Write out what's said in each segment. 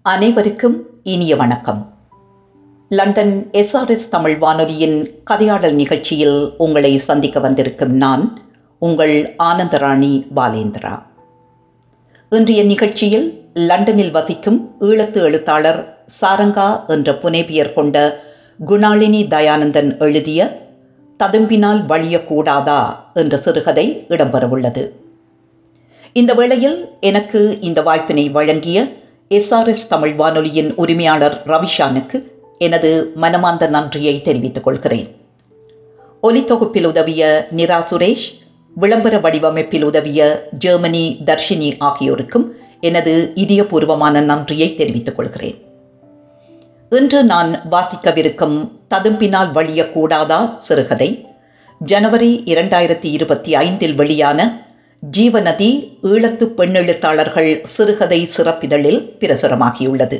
அனைவருக்கும் இனிய வணக்கம் லண்டன் எஸ்ஆர்எஸ் தமிழ் வானொலியின் கதையாடல் நிகழ்ச்சியில் உங்களை சந்திக்க வந்திருக்கும் நான் உங்கள் ஆனந்தராணி பாலேந்திரா இன்றைய நிகழ்ச்சியில் லண்டனில் வசிக்கும் ஈழத்து எழுத்தாளர் சாரங்கா என்ற புனைபெயர் கொண்ட குணாளினி தயானந்தன் எழுதிய ததும்பினால் வழியக்கூடாதா என்ற சிறுகதை இடம்பெறவுள்ளது இந்த வேளையில் எனக்கு இந்த வாய்ப்பினை வழங்கிய எஸ்ஆர்எஸ் தமிழ் வானொலியின் உரிமையாளர் ரவிஷானுக்கு எனது மனமார்ந்த நன்றியை தெரிவித்துக் கொள்கிறேன் ஒலித்தொகுப்பில் உதவிய நிரா சுரேஷ் விளம்பர வடிவமைப்பில் உதவிய ஜெர்மனி தர்ஷினி ஆகியோருக்கும் எனது இதயபூர்வமான நன்றியை தெரிவித்துக் கொள்கிறேன் இன்று நான் வாசிக்கவிருக்கும் ததும்பினால் வழியக்கூடாதா சிறுகதை ஜனவரி இரண்டாயிரத்தி இருபத்தி ஐந்தில் வெளியான ஜீவநதி ஈழத்து பெண்ணெழுத்தாளர்கள் சிறுகதை சிறப்பிதழில் பிரசுரமாகியுள்ளது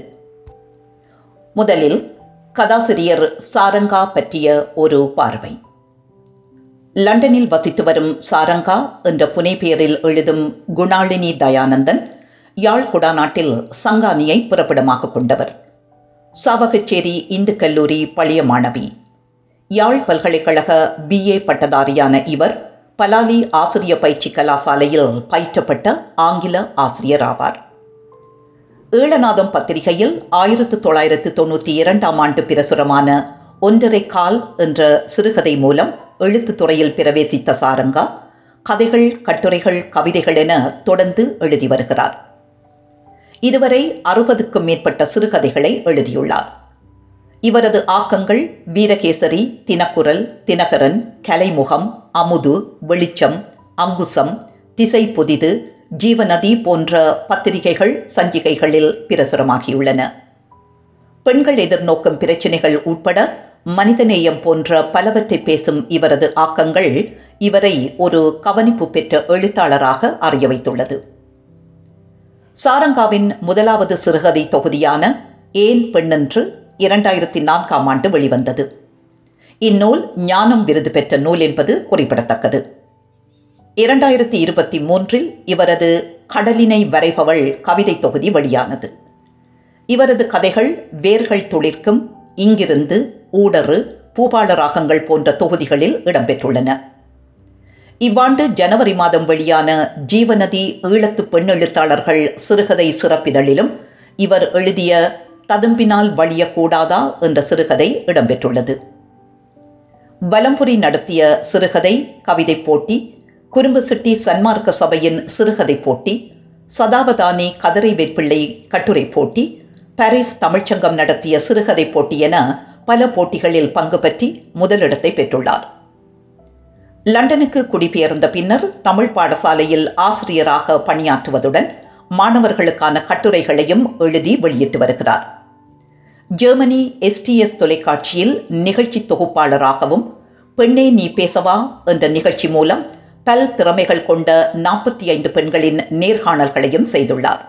முதலில் கதாசிரியர் சாரங்கா பற்றிய ஒரு பார்வை லண்டனில் வசித்து வரும் சாரங்கா என்ற புனைப்பெயரில் எழுதும் குணாளினி தயானந்தன் யாழ் குடாநாட்டில் சங்கானியை புறப்படமாக கொண்டவர் சாவகச்சேரி இந்து கல்லூரி பழைய மாணவி யாழ் பல்கலைக்கழக பிஏ பட்டதாரியான இவர் பலாலி ஆசிரிய பயிற்சி கலாசாலையில் பயிற்றப்பட்ட ஆங்கில ஆசிரியர் ஆவார் ஈழநாதம் பத்திரிகையில் ஆயிரத்து தொள்ளாயிரத்து தொண்ணூற்றி இரண்டாம் ஆண்டு பிரசுரமான ஒன்றரை கால் என்ற சிறுகதை மூலம் எழுத்துத் துறையில் பிரவேசித்த சாரங்கா கதைகள் கட்டுரைகள் கவிதைகள் என தொடர்ந்து எழுதி வருகிறார் இதுவரை அறுபதுக்கும் மேற்பட்ட சிறுகதைகளை எழுதியுள்ளார் இவரது ஆக்கங்கள் வீரகேசரி தினக்குரல் தினகரன் கலைமுகம் அமுது வெளிச்சம் அங்குசம் திசை புதிது ஜீவநதி போன்ற பத்திரிகைகள் சஞ்சிகைகளில் பிரசுரமாகியுள்ளன பெண்கள் எதிர்நோக்கும் பிரச்சினைகள் உட்பட மனிதநேயம் போன்ற பலவற்றை பேசும் இவரது ஆக்கங்கள் இவரை ஒரு கவனிப்பு பெற்ற எழுத்தாளராக அறிய வைத்துள்ளது சாரங்காவின் முதலாவது சிறுகதை தொகுதியான ஏன் பெண்ணென்று இரண்டாயிரத்தி நான்காம் ஆண்டு வெளிவந்தது இந்நூல் ஞானம் விருது பெற்ற நூல் என்பது குறிப்பிடத்தக்கது இரண்டாயிரத்தி இருபத்தி மூன்றில் இவரது கடலினை வரைபவள் கவிதை தொகுதி வெளியானது இவரது கதைகள் வேர்கள் துளிர்க்கும் இங்கிருந்து ஊடறு பூபால ராகங்கள் போன்ற தொகுதிகளில் இடம்பெற்றுள்ளன இவ்வாண்டு ஜனவரி மாதம் வெளியான ஜீவநதி ஈழத்து பெண்ணெழுத்தாளர்கள் சிறுகதை சிறப்பிதழிலும் இவர் எழுதிய ததும்பினால் வழியக்கூடாதா என்ற சிறுகதை இடம்பெற்றுள்ளது வலம்புரி நடத்திய சிறுகதை கவிதை போட்டி குறும்பு சிட்டி சன்மார்க்க சபையின் சிறுகதை போட்டி சதாவதானி கதரை வேற்பிள்ளை கட்டுரை போட்டி பாரிஸ் தமிழ்ச்சங்கம் நடத்திய சிறுகதை போட்டி என பல போட்டிகளில் பங்கு பற்றி முதலிடத்தை பெற்றுள்ளார் லண்டனுக்கு குடிபெயர்ந்த பின்னர் தமிழ் பாடசாலையில் ஆசிரியராக பணியாற்றுவதுடன் மாணவர்களுக்கான கட்டுரைகளையும் எழுதி வெளியிட்டு வருகிறார் ஜெர்மனி எஸ்டிஎஸ் தொலைக்காட்சியில் நிகழ்ச்சி தொகுப்பாளராகவும் பெண்ணே நீ பேசவா என்ற நிகழ்ச்சி மூலம் பல் திறமைகள் கொண்ட நாற்பத்தி ஐந்து பெண்களின் நேர்காணல்களையும் செய்துள்ளார்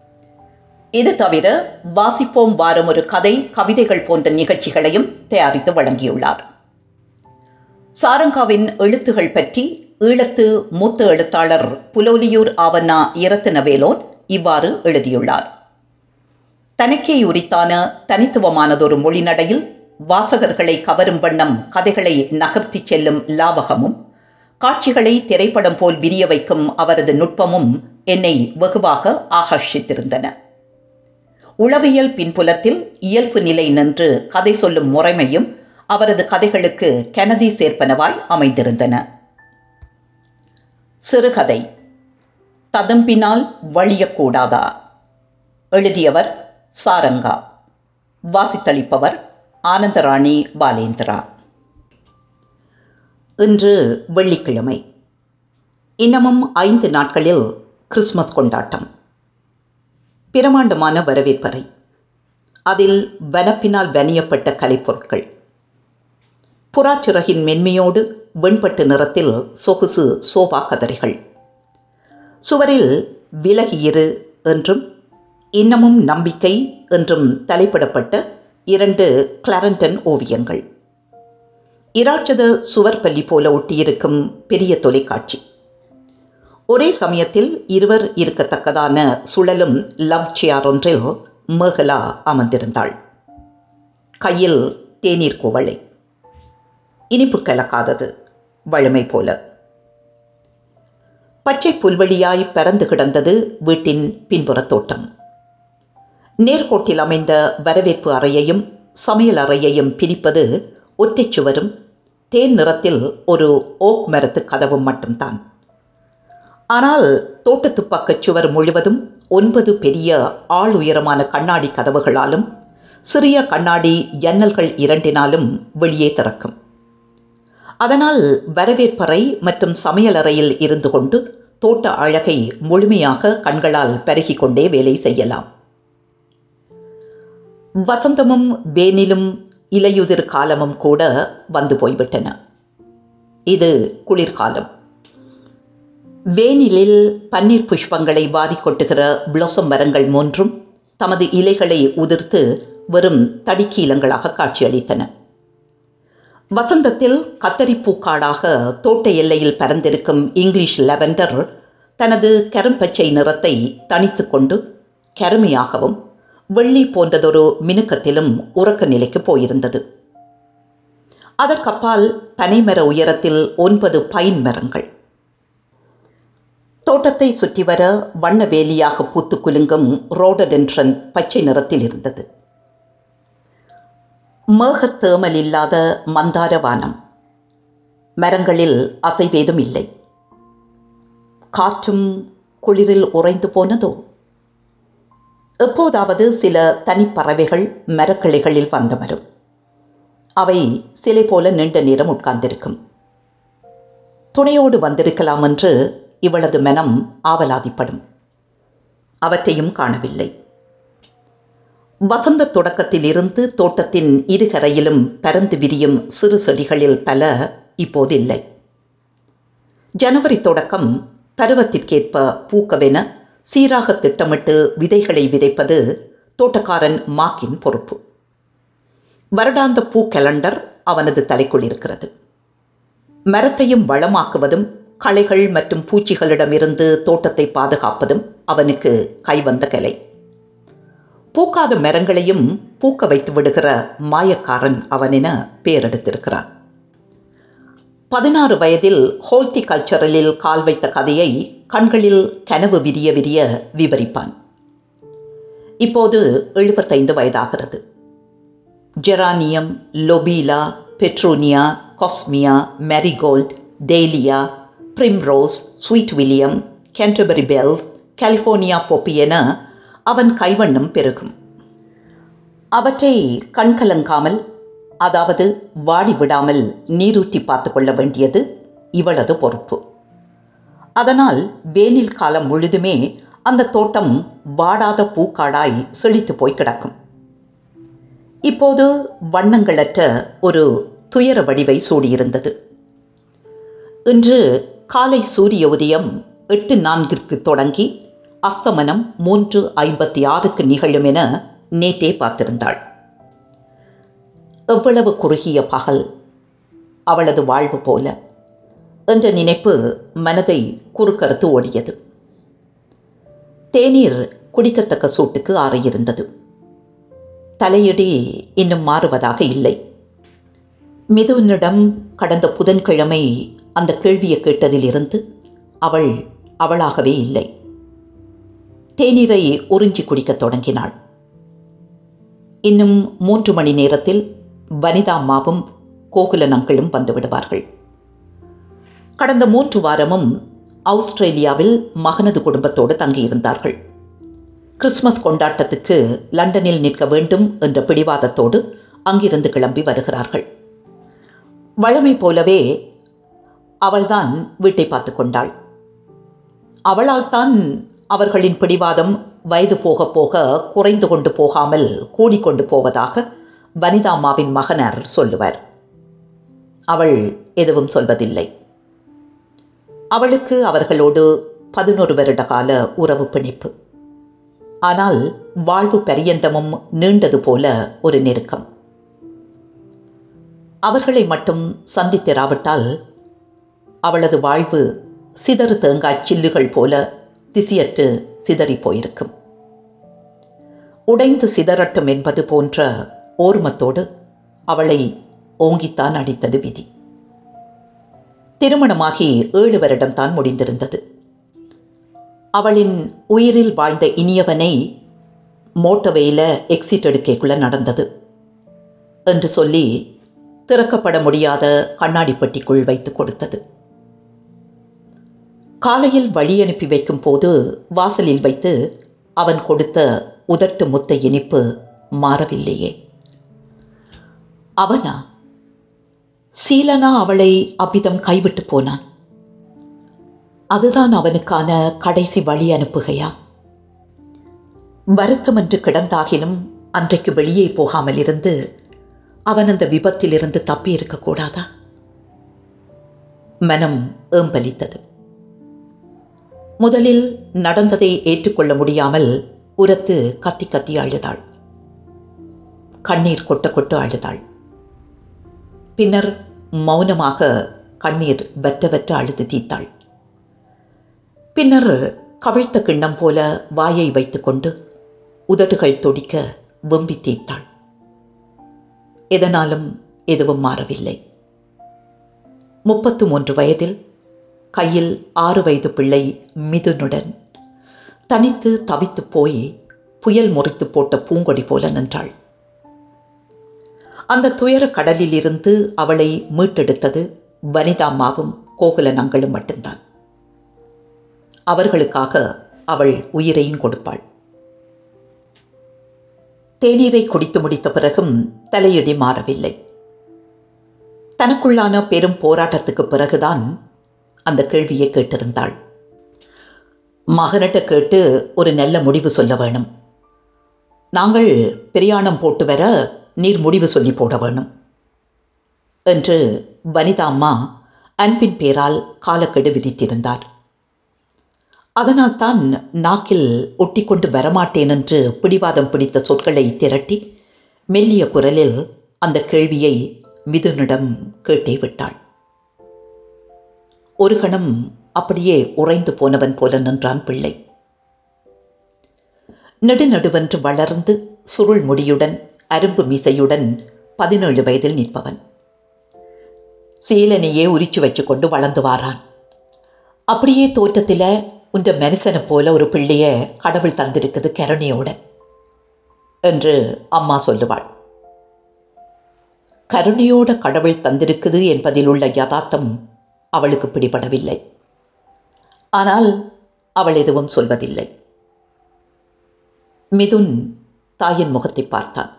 இது தவிர வாசிப்போம் வாரம் ஒரு கதை கவிதைகள் போன்ற நிகழ்ச்சிகளையும் தயாரித்து வழங்கியுள்ளார் சாரங்காவின் எழுத்துகள் பற்றி ஈழத்து மூத்த எழுத்தாளர் புலோலியூர் ஆவண்ணா இரத்தினவேலோன் இவ்வாறு எழுதியுள்ளார் தனக்கே உரித்தான தனித்துவமானதொரு மொழிநடையில் வாசகர்களை கவரும் வண்ணம் கதைகளை நகர்த்தி செல்லும் லாவகமும் காட்சிகளை திரைப்படம் போல் விரிய வைக்கும் அவரது நுட்பமும் என்னை வெகுவாக ஆகர்ஷித்திருந்தன உளவியல் பின்புலத்தில் இயல்பு நிலை நின்று கதை சொல்லும் முறைமையும் அவரது கதைகளுக்கு கெனதி சேர்ப்பனவாய் அமைந்திருந்தன சிறுகதை ததம்பினால் வழியக்கூடாதா எழுதியவர் சாரங்கா வாசித்தளிப்பவர் ஆனந்தராணி பாலேந்திரா இன்று வெள்ளிக்கிழமை இன்னமும் ஐந்து நாட்களில் கிறிஸ்மஸ் கொண்டாட்டம் பிரமாண்டமான வரவேற்பறை அதில் வனப்பினால் வனியப்பட்ட கலைப்பொருட்கள் புறாச்சிறகின் மென்மையோடு வெண்பட்டு நிறத்தில் சொகுசு சோபா கதறிகள் சுவரில் விலகியிரு என்றும் இன்னமும் நம்பிக்கை என்றும் தலைப்பிடப்பட்ட இரண்டு கிளாரண்டன் ஓவியங்கள் இராட்சத சுவர்பள்ளி போல ஒட்டியிருக்கும் பெரிய தொலைக்காட்சி ஒரே சமயத்தில் இருவர் இருக்கத்தக்கதான சுழலும் லவ் சேர் ஒன்றில் மேகலா அமர்ந்திருந்தாள் கையில் தேநீர் குவளை இனிப்பு கலக்காதது வழமை போல பச்சை புல்வெளியாய் பறந்து கிடந்தது வீட்டின் பின்புறத் தோட்டம் நேர்கோட்டில் அமைந்த வரவேற்பு அறையையும் சமையல் அறையையும் பிரிப்பது ஒற்றைச் சுவரும் தேன் நிறத்தில் ஒரு ஓக் மரத்து கதவும் மட்டும்தான் ஆனால் தோட்டத்து பக்கச் சுவர் முழுவதும் ஒன்பது பெரிய ஆள் உயரமான கண்ணாடி கதவுகளாலும் சிறிய கண்ணாடி ஜன்னல்கள் இரண்டினாலும் வெளியே திறக்கும் அதனால் வரவேற்பறை மற்றும் சமையலறையில் இருந்து கொண்டு தோட்ட அழகை முழுமையாக கண்களால் பருகிக் கொண்டே வேலை செய்யலாம் வசந்தமும் வேனிலும் இலையுதிர் காலமும் கூட வந்து போய்விட்டன இது குளிர்காலம் வேனிலில் பன்னீர் புஷ்பங்களை வாரிக் கொட்டுகிற பிளோசம் மரங்கள் மூன்றும் தமது இலைகளை உதிர்த்து வெறும் தடிக்கீலங்களாக காட்சியளித்தன வசந்தத்தில் கத்தரிப்பூக்காடாக தோட்ட எல்லையில் பறந்திருக்கும் இங்கிலீஷ் லெவெண்டர் தனது கரும்பச்சை நிறத்தை தனித்து கொண்டு கருமையாகவும் வெள்ளி போன்றதொரு மினுக்கத்திலும் உறக்க நிலைக்கு போயிருந்தது அதற்கப்பால் பனைமர உயரத்தில் ஒன்பது பைன் மரங்கள் தோட்டத்தை சுற்றி வர வண்ண வேலியாக பூத்து குலுங்கும் ரோடடென்ட்ரன் பச்சை நிறத்தில் இருந்தது மேகத்தேமல் இல்லாத மந்தார வானம் மரங்களில் அசைவேதும் இல்லை காற்றும் குளிரில் உறைந்து போனதோ எப்போதாவது சில தனிப்பறவைகள் மரக்கிளைகளில் வந்தமரும் அவை சிலை போல நீண்ட நேரம் உட்கார்ந்திருக்கும் துணையோடு வந்திருக்கலாம் என்று இவளது மனம் ஆவலாதிப்படும் அவற்றையும் காணவில்லை வசந்த தொடக்கத்தில் இருந்து தோட்டத்தின் இருகரையிலும் பறந்து விரியும் சிறு செடிகளில் பல இப்போது இல்லை ஜனவரி தொடக்கம் பருவத்திற்கேற்ப பூக்கவென சீராக திட்டமிட்டு விதைகளை விதைப்பது தோட்டக்காரன் மாக்கின் பொறுப்பு வருடாந்த பூ கேலண்டர் அவனது தலைக்குள் இருக்கிறது மரத்தையும் வளமாக்குவதும் களைகள் மற்றும் பூச்சிகளிடமிருந்து தோட்டத்தை பாதுகாப்பதும் அவனுக்கு கைவந்த கலை பூக்காத மரங்களையும் பூக்க வைத்து விடுகிற மாயக்காரன் அவனென பெயரெடுத்திருக்கிறான் பதினாறு வயதில் ஹோல்டி கல்ச்சரலில் கால் வைத்த கதையை கண்களில் கனவு விரிய விரிய விவரிப்பான் இப்போது எழுபத்தைந்து வயதாகிறது geranium lobelia petunia cosmea marigold dahlia primrose sweet william Canterbury bells California poppy என அவன் கைவண்ணம் பெருகும் அவற்றை கண்கலங்காமல் அதாவது வாடி விடாமல் நீரூற்றி பார்த்து கொள்ள வேண்டியது இவளது பொறுப்பு அதனால் வேனில் காலம் முழுதுமே அந்த தோட்டம் வாடாத பூக்காடாய் செழித்து போய் கிடக்கும் இப்போது வண்ணங்களற்ற ஒரு துயர வடிவை சூடியிருந்தது இன்று காலை சூரிய உதயம் எட்டு நான்கிற்கு தொடங்கி அஸ்தமனம் மூன்று ஐம்பத்தி ஆறுக்கு நிகழும் என நேற்றே பார்த்திருந்தாள் எவ்வளவு குறுகிய பகல் அவளது வாழ்வு போல என்ற நினைப்பு மனதை குறுக்கறுத்து ஓடியது தேநீர் குடிக்கத்தக்க சூட்டுக்கு ஆறியிருந்தது தலையடி இன்னும் மாறுவதாக இல்லை மிதுவனிடம் கடந்த புதன்கிழமை அந்த கேள்வியை கேட்டதிலிருந்து அவள் அவளாகவே இல்லை தேநீரை உறிஞ்சி குடிக்கத் தொடங்கினாள் இன்னும் மூன்று மணி நேரத்தில் வனிதா அம்மாவும் கோகுலன் அங்கிளும் வந்து விடுவார்கள் கடந்த மூன்று வாரமும் ஆஸ்திரேலியாவில் மகனது குடும்பத்தோடு தங்கியிருந்தார்கள் கிறிஸ்மஸ் கொண்டாட்டத்துக்கு லண்டனில் நிற்க வேண்டும் என்ற பிடிவாதத்தோடு அங்கிருந்து கிளம்பி வருகிறார்கள் வழமை போலவே அவள்தான் வீட்டை பார்த்து கொண்டாள் அவளால் தான் அவர்களின் பிடிவாதம் வயது போக போக குறைந்து கொண்டு போகாமல் கூடிக்கொண்டு போவதாக வனிதாம்மாவின் மகனர் சொல்லுவார் அவள் எதுவும் சொல்வதில்லை அவளுக்கு அவர்களோடு பதினொரு வருட கால உறவு பிணைப்பு ஆனால் வாழ்வு பரியந்தமும் நீண்டது போல ஒரு நெருக்கம் அவர்களை மட்டும் சந்தித்திராவிட்டால் அவளது வாழ்வு சிதறு தேங்காய் சில்லுகள் போல திசியற்று சிதறி போயிருக்கும் உடைந்து சிதறட்டும் என்பது போன்ற ஓர்மத்தோடு அவளை ஓங்கித்தான் அடித்தது விதி திருமணமாகி ஏழு வருடம் தான் முடிந்திருந்தது அவளின் உயிரில் வாழ்ந்த இனியவனை மோட்டோவேயில் எக்ஸிட் எடுக்கைக்குள்ள நடந்தது என்று சொல்லி திறக்கப்பட முடியாத கண்ணாடி பெட்டிக்குள் வைத்து கொடுத்தது காலையில் வழி அனுப்பி வைக்கும் போது வாசலில் வைத்து அவன் கொடுத்த உதட்டு முத்த இனிப்பு மாறவில்லையே அவனா சீலனா அவளை அவ்விதம் கைவிட்டு போனான் அதுதான் அவனுக்கான கடைசி வழி அனுப்புகையா வருத்தமென்று கிடந்தாகிலும் அன்றைக்கு வெளியே போகாமல் இருந்து அவன் அந்த விபத்திலிருந்து தப்பி இருக்கக்கூடாதா மனம் ஏம்பலித்தது முதலில் நடந்ததை ஏற்றுக்கொள்ள முடியாமல் உரத்து கத்தி கத்தி அழுதாள் கண்ணீர் கொட்ட கொட்ட அழுதாள் பின்னர் மௌனமாக கண்ணீர் வெட்ட வெட்ட அழுது தீத்தாள் பின்னர் கவிழ்த்த கிண்ணம் போல வாயை வைத்துக்கொண்டு உதடுகள் தொடிக்க வெம்பி தீத்தாள் எதனாலும் எதுவும் மாறவில்லை முப்பத்து மூன்று வயதில் கையில் ஆறு வயது பிள்ளை மிதுனுடன் தனித்து தவித்து போய் புயல் முறித்து போட்ட பூங்கொடி போல நின்றாள் அந்த துயர கடலில் இருந்து அவளை மீட்டெடுத்தது வனிதாம்மாவும் கோகுலனங்களும் மட்டும்தான் அவர்களுக்காக அவள் உயிரையும் கொடுப்பாள் தேநீரை குடித்து முடித்த பிறகும் தலையடி மாறவில்லை தனக்குள்ளான பெரும் போராட்டத்துக்கு பிறகுதான் அந்த கேள்வியை கேட்டிருந்தாள் மகனிட்ட கேட்டு ஒரு நல்ல முடிவு சொல்ல வேணும் நாங்கள் பிரயாணம் போட்டு வர நீர் முடிவு சொல்லி போட வேணும் என்று வனிதா அம்மா அன்பின் பேரால் காலக்கெடு விதித்திருந்தார் அதனால்தான் நாக்கில் ஒட்டிக்கொண்டு வரமாட்டேன் என்று பிடிவாதம் பிடித்த சொற்களை திரட்டி மெல்லிய குரலில் அந்த கேள்வியை மிதுனிடம் கேட்டே விட்டாள் ஒரு கணம் அப்படியே உறைந்து போனவன் போல நின்றான் பிள்ளை நெடுநடுவென்று வளர்ந்து சுருள் முடியுடன் அரும்பு மீசையுடன் பதினேழு வயதில் நிற்பவன் சீலனையே உரிச்சு வச்சு கொண்டு வளர்ந்து வாரான் அப்படியே தோற்றத்தில் உன்ற மனுஷனை போல ஒரு பிள்ளைய கடவுள் தந்திருக்குது கருணையோட என்று அம்மா சொல்லுவாள் கருணையோட கடவுள் தந்திருக்குது என்பதில் உள்ள யதார்த்தம் அவளுக்கு பிடிபடவில்லை ஆனால் அவள் எதுவும் சொல்வதில்லை மிதுன் தாயின் முகத்தை பார்த்தான்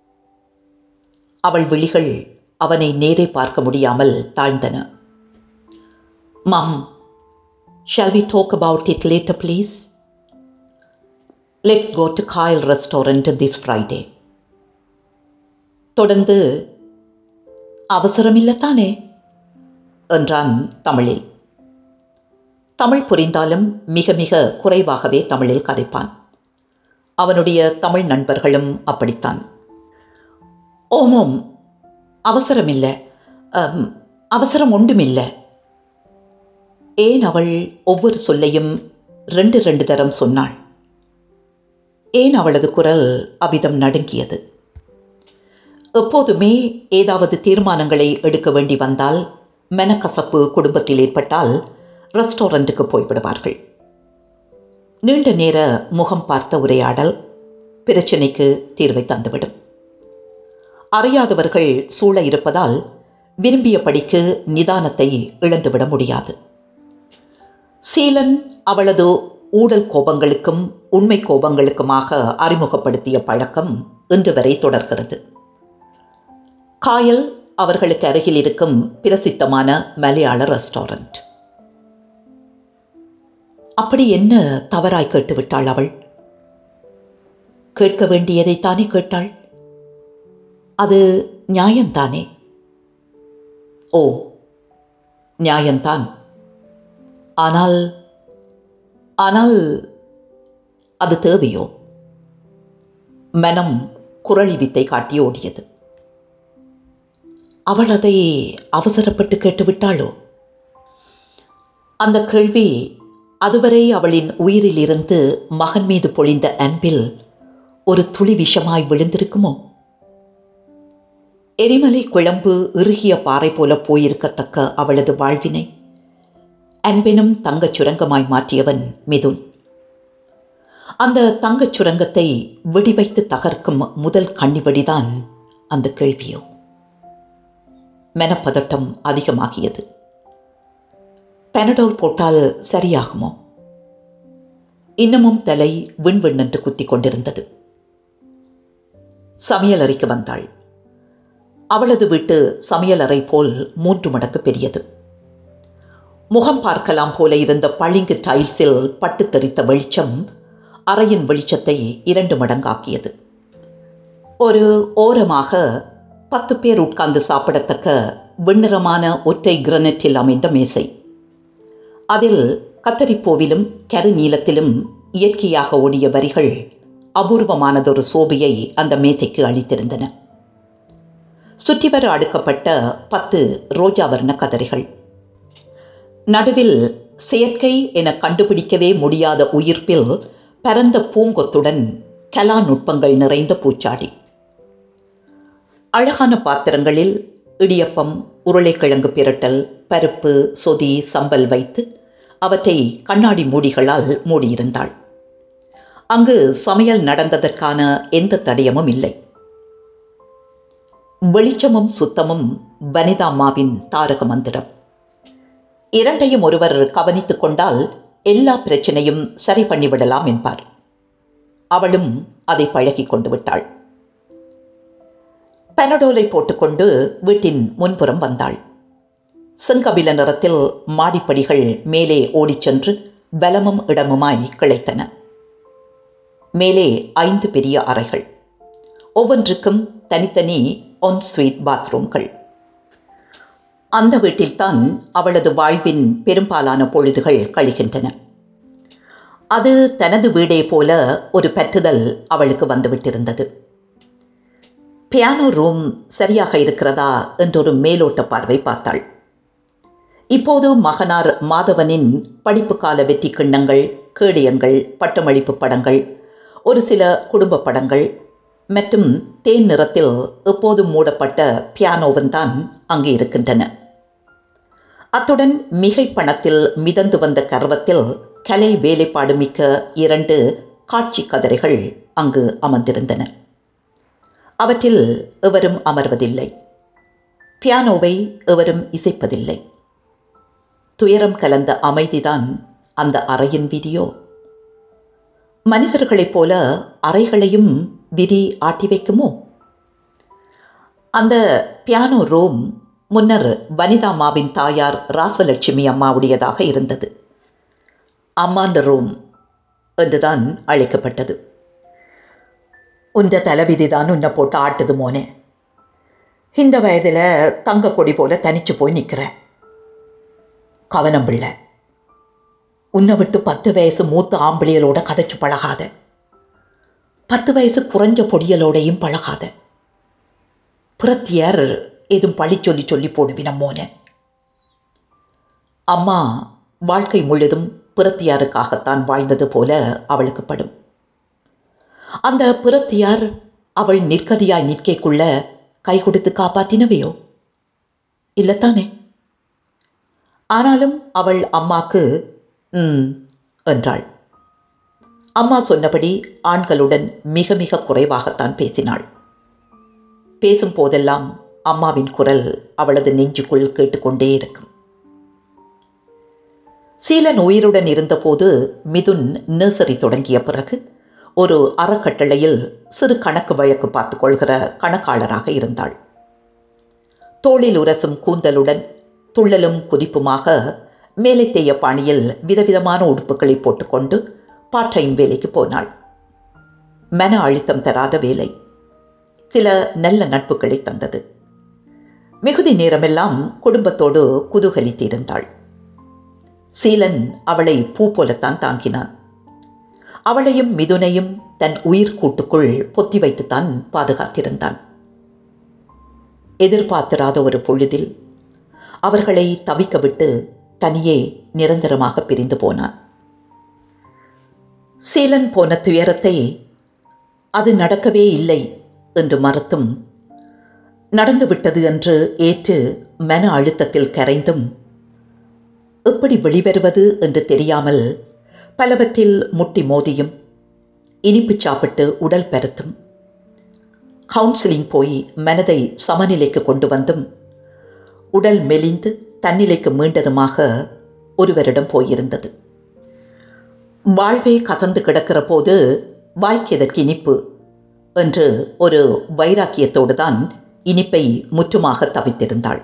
அவள் விழிகள் அவனை நேரே பார்க்க முடியாமல் தாழ்ந்தன mom shall we talk about it later please let's go to Kayal restaurant this Friday தொடர்ந்து அவசரமில்லைத்தானே என்றான் தமிழில் தமிழ் புரிந்தாலும் மிக மிக குறைவாகவே தமிழில் கதைப்பான் அவனுடைய தமிழ் நண்பர்களும் அப்படித்தான் ஓமோம் அவசரமில்லை அம், அவசரம் ஒன்றுமில்லை ஏன் அவள் ஒவ்வொரு சொல்லையும் ரெண்டு ரெண்டு தரம் சொன்னாள் ஏன் அவளது குரல் அவ்விதம் நடுங்கியது எப்போதுமே ஏதாவது தீர்மானங்களை எடுக்க வேண்டி வந்தால் மெனக்கசப்பு குடும்பத்தில் ஏற்பட்டால் ரெஸ்டாரண்ட்டுக்கு போய்விடுவார்கள் நீண்ட நேர முகம் பார்த்த உரையாடல் பிரச்சனைக்கு தீர்வை தந்துவிடும் அறியாதவர்கள் சூழ இருப்பதால் விரும்பியபடிக்கு நிதானத்தை இழந்துவிட முடியாது சீலன் அவளது ஊடல் கோபங்களுக்கும் உண்மை கோபங்களுக்குமாக அறிமுகப்படுத்திய பழக்கம் இன்று வரை தொடர்கிறது காயல் அவர்களுக்கு அருகில் இருக்கும் பிரசித்தமான மலையாள ரெஸ்டாரண்ட் அப்படி என்ன தவறாய் கேட்டுவிட்டாள் அவள் கேட்க வேண்டியதைத்தானே கேட்டாள் அது நியாயம்தானே ஓ நியாயம்தான் ஆனால் ஆனால் அது தேவையோ மனம் குரளி வித்தை காட்டி ஓடியது அவள் அதை அவசரப்பட்டு கேட்டுவிட்டாளோ அந்த கேள்வி அதுவரை அவளின் உயிரிலிருந்து மகன் மீது பொழிந்த அன்பில் ஒரு துளி விஷமாய் விழுந்திருக்குமோ எரிமலை குழம்பு இறுகிய பாறை போல போயிருக்கத்தக்க அவளது வாழ்வினை அன்பெனும் தங்கச் சுரங்கமாய் மாற்றியவன் மிதுன் அந்த தங்கச் சுரங்கத்தை வெடிவைத்து தகர்க்கும் முதல் கண்ணிவடிதான் அந்த கேள்வியோ மெனப்பதட்டம் அதிகமாகியது பெனடோல் போட்டால் சரியாகுமோ இன்னமும் தலை விண்வெண்ணென்று குத்திக் கொண்டிருந்தது சமையலறைக்கு வந்தாள் அவளது வீட்டு சமையலறை போல் மூன்று மடங்கு பெரியது முகம் பார்க்கலாம் போல இருந்த பளிங்கு டைல்ஸில் பட்டு தெரித்த வெளிச்சம் அறையின் வெளிச்சத்தை இரண்டு மடங்காக்கியது ஒரு ஓரமாக பத்து பேர் உட்கார்ந்து சாப்பிடத்தக்க வெண்ணிறமான ஒற்றை கிரனட்டில் அமைந்த மேசை அதில் கத்தரிப்பூவிலும் கருநீலத்திலும் இயற்கையாக ஓடிய வரிகள் அபூர்வமானதொரு சோபையை அந்த மேசைக்கு அளித்திருந்தன சுற்றிவர அடுக்கப்பட்ட பத்து ரோஜா வர்ண கதறிகள் நடுவில் செயற்கை என கண்டுபிடிக்கவே முடியாத உயிர்ப்பில் பரந்த பூங்கொத்துடன் கலா நுட்பங்கள் நிறைந்த பூச்சாடி அழகான பாத்திரங்களில் இடியப்பம் உருளைக்கிழங்கு பிரட்டல் பருப்பு சொதி சம்பல் வைத்து அவற்றை கண்ணாடி மூடிகளால் மூடியிருந்தாள் அங்கு சமையல் நடந்ததற்கான எந்த தடயமும் இல்லை வெளிச்சமும் சுத்தமும் வனிதாம்மாவின் தாரக மந்திரம் இரண்டையும் ஒருவர் கவனித்துக் கொண்டால் எல்லா பிரச்சனையும் சரி பண்ணிவிடலாம் என்பார் அவளும் அதை பழகி கொண்டு விட்டாள் பெனடோலை போட்டுக்கொண்டு வீட்டின் முன்புறம் வந்தாள் செங்கபில நிறத்தில் மாடிப்படிகள் மேலே ஓடிச் சென்று பலமும் இடமுமாய் கிளைத்தன மேலே ஐந்து பெரிய அறைகள் ஒவ்வொன்றுக்கும் தனித்தனி ஒன் ஸ்வீட் பாத்ரூம்கள் அந்த வீட்டில்தான் அவளது வாழ்வின் பெரும்பாலான பொழுதுகள் கழிகின்றன அது தனது வீடே போல ஒரு பற்றுதல் அவளுக்கு வந்துவிட்டிருந்தது பியானோ ரூம் சரியாக இருக்கிறதா என்றொரு மேலோட்ட பார்வை பார்த்தாள் இப்போது மகனார் மாதவனின் படிப்பு கால வெற்றி கிண்ணங்கள் கேடயங்கள் பட்டமளிப்பு படங்கள் ஒரு சில குடும்ப படங்கள் மற்றும் தேன் நிறத்தில் எப்போதும் மூடப்பட்ட பியானோவன் தான் அங்கு இருக்கின்றன அத்துடன் மிகை பணத்தில் மிதந்து வந்த கர்வத்தில் கலை வேலைப்பாடு மிக்க இரண்டு காட்சி கதிரைகள் அங்கு அமர்ந்திருந்தன அவற்றில் எவரும் அமர்வதில்லை பியானோவை எவரும் இசைப்பதில்லை துயரம் கலந்த அமைதிதான் அந்த அறையின் விதியோ மனிதர்களைப் போல அறைகளையும் விதி ஆட்டி வைக்குமோ அந்த பியானோ ரோம் முன்னர் வனிதாமாவின் தாயார் ராசலட்சுமி அம்மாவுடையதாக இருந்தது அம்மாண்ட ரோம் என்றுதான் அழைக்கப்பட்டது உன்ற தலைவிதிதான் உன்னை போட்டு ஆட்டுது மோனே இந்த வயதில் தங்க கொடி போல தனிச்சு போய் நிற்கிற கவனம் பிள்ளை உன்னை விட்டு பத்து வயசு மூத்த ஆம்பிளியலோட கதைச்சு பழகாத பத்து வயசு குறைஞ்ச பொடியலோடையும் பழகாத புறத்தியர் ஏதும் பழி சொல்லி சொல்லி போடுவினம் மோன அம்மா வாழ்க்கை முழுதும் புறத்தியாருக்காகத்தான் வாழ்ந்தது போல அவளுக்கு படும் அந்த புறத்தியார் அவள் நிற்கதியாய் நிற்கைக்குள்ள கை கொடுத்து காப்பாத்தினவையோ இல்லத்தானே ஆனாலும் அவள் அம்மாக்கு ம் என்றாள் அம்மா சொன்னபடி ஆண்களுடன் மிக மிக குறைவாகத்தான் பேசினாள் பேசும் போதெல்லாம் அம்மாவின் குரல் அவளது நெஞ்சுக்குள் கேட்டுக்கொண்டே இருக்கும் சீலன் உயிருடன் இருந்தபோது மிதுன் நர்சரி தொடங்கிய பிறகு ஒரு அறக்கட்டளையில் சிறு கணக்கு வழக்கு பார்த்து கொள்கிற கணக்காளராக இருந்தாள் தோளில் உரசும் கூந்தலுடன் துள்ளலும் குதிப்புமாக மேலை தேய பாணியில் விதவிதமான உடுப்புகளை போட்டுக்கொண்டு பார்ட் டைம் வேலைக்கு போனாள் மன அழுத்தம் தராத வேலை சில நல்ல நட்புகளை தந்தது மிகுதி நேரமெல்லாம் குடும்பத்தோடு குதூகலித்திருந்தாள் சீலன் அவளை பூ போலத்தான் தாங்கினான் அவளையும் மிதுனையும் தன் உயிர் கூட்டுக்குள் பொத்தி வைத்துத்தான் பாதுகாத்திருந்தான் எதிர்பார்த்திராத ஒரு பொழுதில் அவர்களை தவிக்க விட்டு தனியே நிரந்தரமாக பிரிந்து போனான் சீலன் போன துயரத்தை அது நடக்கவே இல்லை என்று மறுத்தும் நடந்துவிட்டது என்று ஏற்று மன அழுத்தத்தில் கரைந்தும் எப்படி வெளிவருவது என்று தெரியாமல் பலவற்றில் முட்டி மோதியும் இனிப்பு சாப்பிட்டு உடல் பெருத்தும் கவுன்சிலிங் போய் மனதை சமநிலைக்கு கொண்டு வந்தும் உடல் மெலிந்து தன்னிலைக்கு மீண்டதுமாக ஒருவரிடம் போயிருந்தது வாழ்வே கசந்து கிடக்கிற போது வாய்க்கு எதற்கு இனிப்பு என்று ஒரு வைராக்கியத்தோடு தான் இனிப்பை முற்றுமாக தவித்திருந்தாள்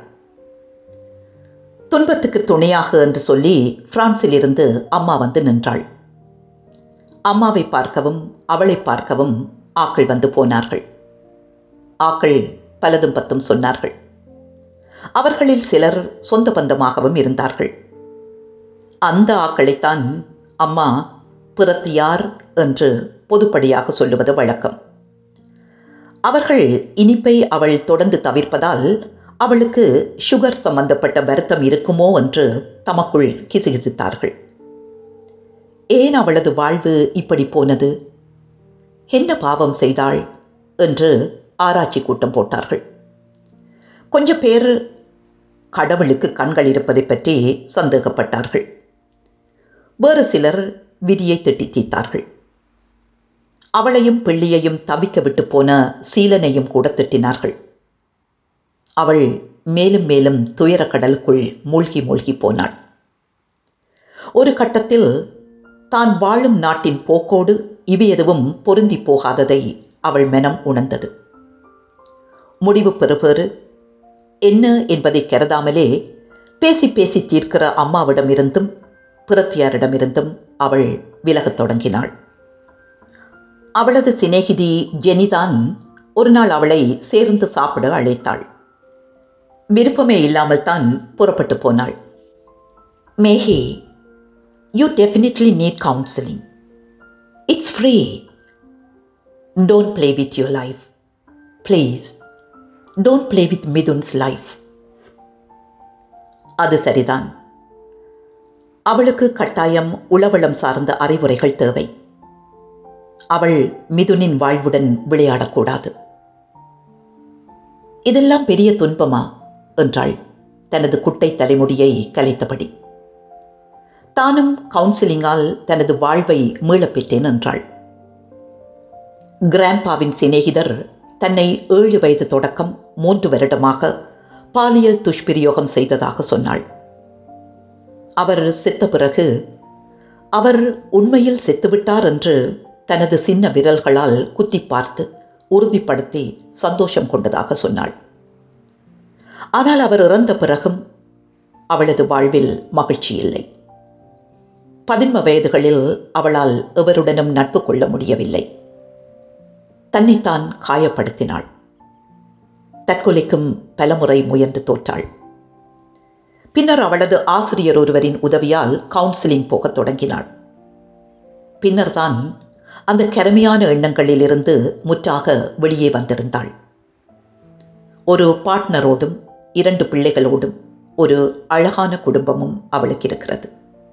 துன்பத்துக்கு துணையாக என்று சொல்லி பிரான்சிலிருந்து அம்மா வந்து நின்றாள் அம்மாவை பார்க்கவும் அவளை பார்க்கவும் ஆக்கள் வந்து போனார்கள் ஆக்கள் பலதும் பத்தும் சொன்னார்கள் அவர்களில் சிலர் சொந்த பந்தமாகவும் இருந்தார்கள் அந்த ஆக்களைத்தான் அம்மா பிறத்தியார் என்று பொதுப்படியாக சொல்லுவது வழக்கம் அவர்கள் இனிப்பை அவள் தொடர்ந்து தவிர்ப்பதால் அவளுக்கு சுகர் சம்பந்தப்பட்ட வருத்தம் இருக்குமோ என்று தமக்குள் கிசுகிசுத்தார்கள் ஏன் அவளது வாழ்வு இப்படி போனது என்ன பாவம் செய்தாள் என்று ஆராய்ச்சி கூட்டம் போட்டார்கள் கொஞ்சம் பேர் கடவுளுக்கு கண்கள் இருப்பதை பற்றி சந்தேகப்பட்டார்கள் வேறு சிலர் விதியை திட்டி தீர்த்தார்கள் அவளையும் பிள்ளையையும் தவிக்க விட்டு போன சீலனையும் கூட திட்டினார்கள் அவள் மேலும் மேலும் துயரக்கடலுக்குள் மூழ்கி மூழ்கி போனாள் ஒரு கட்டத்தில் தான் வாழும் நாட்டின் போக்கோடு இவை எதுவும் பொருந்தி போகாததை அவள் மனம் உணர்ந்தது முடிவு பெறுபேறு என்ன என்பதை கருதாமலே பேசி பேசி தீர்க்கிற அம்மாவிடமிருந்தும் பிறத்தியாரிடமிருந்தும் அவள் விலகத் தொடங்கினாள் அவளது சிநேகிதி ஜெனிதான் ஒரு நாள் அவளை சேர்ந்து சாப்பிட அழைத்தாள் விருப்பமே இல்லாமல் தான் புறப்பட்டு போனாள் Mehi you definitely need counselling it's free don't play with your life please don't play with Mithun's life அது சரிதான் அவளுக்கு கட்டாயம் உளவளம் சார்ந்த அறிவுரைகள் தேவை அவள் மிதுனின் வாழ்வுடன் விளையாடக்கூடாது இதெல்லாம் பெரிய துன்பமா என்றாள் தனது குட்டை தலைமுடியை கலைத்தபடி தானும் கவுன்சிலிங்கால் தனது வாழ்வை மீளப் பெற்றேன் என்றாள் கிராண்ட்பாவின் சிநேகிதர் தன்னை ஏழு வயது தொடக்கம் மூன்று வருடமாக பாலியல் துஷ்பிரயோகம் செய்ததாக சொன்னாள் அவர் செத்த பிறகு அவர் உண்மையில் செத்துவிட்டார் என்று தனது சின்ன விரல்களால் குத்தி பார்த்து உறுதிப்படுத்தி சந்தோஷம் கொண்டதாக சொன்னாள் ஆனால் அவர் இறந்த பிறகும் அவளது வாழ்வில் மகிழ்ச்சி இல்லை பதின்ம வயதுகளில் அவளால் எவருடனும் நட்பு கொள்ள முடியவில்லை தன்னைத்தான் காயப்படுத்தினாள் தற்கொலைக்கும் பலமுறை முயன்று தோற்றாள் பின்னர் அவளது ஆசிரியர் ஒருவரின் உதவியால் கவுன்சிலிங் போகத் தொடங்கினாள் பின்னர்தான் அந்த கருமையான எண்ணங்களிலிருந்து முற்றாக வெளியே வந்திருந்தாள் ஒரு பார்ட்னரோடும் இரண்டு பிள்ளைகளோடும் ஒரு அழகான குடும்பமும் அவளுக்கு இருக்கிறது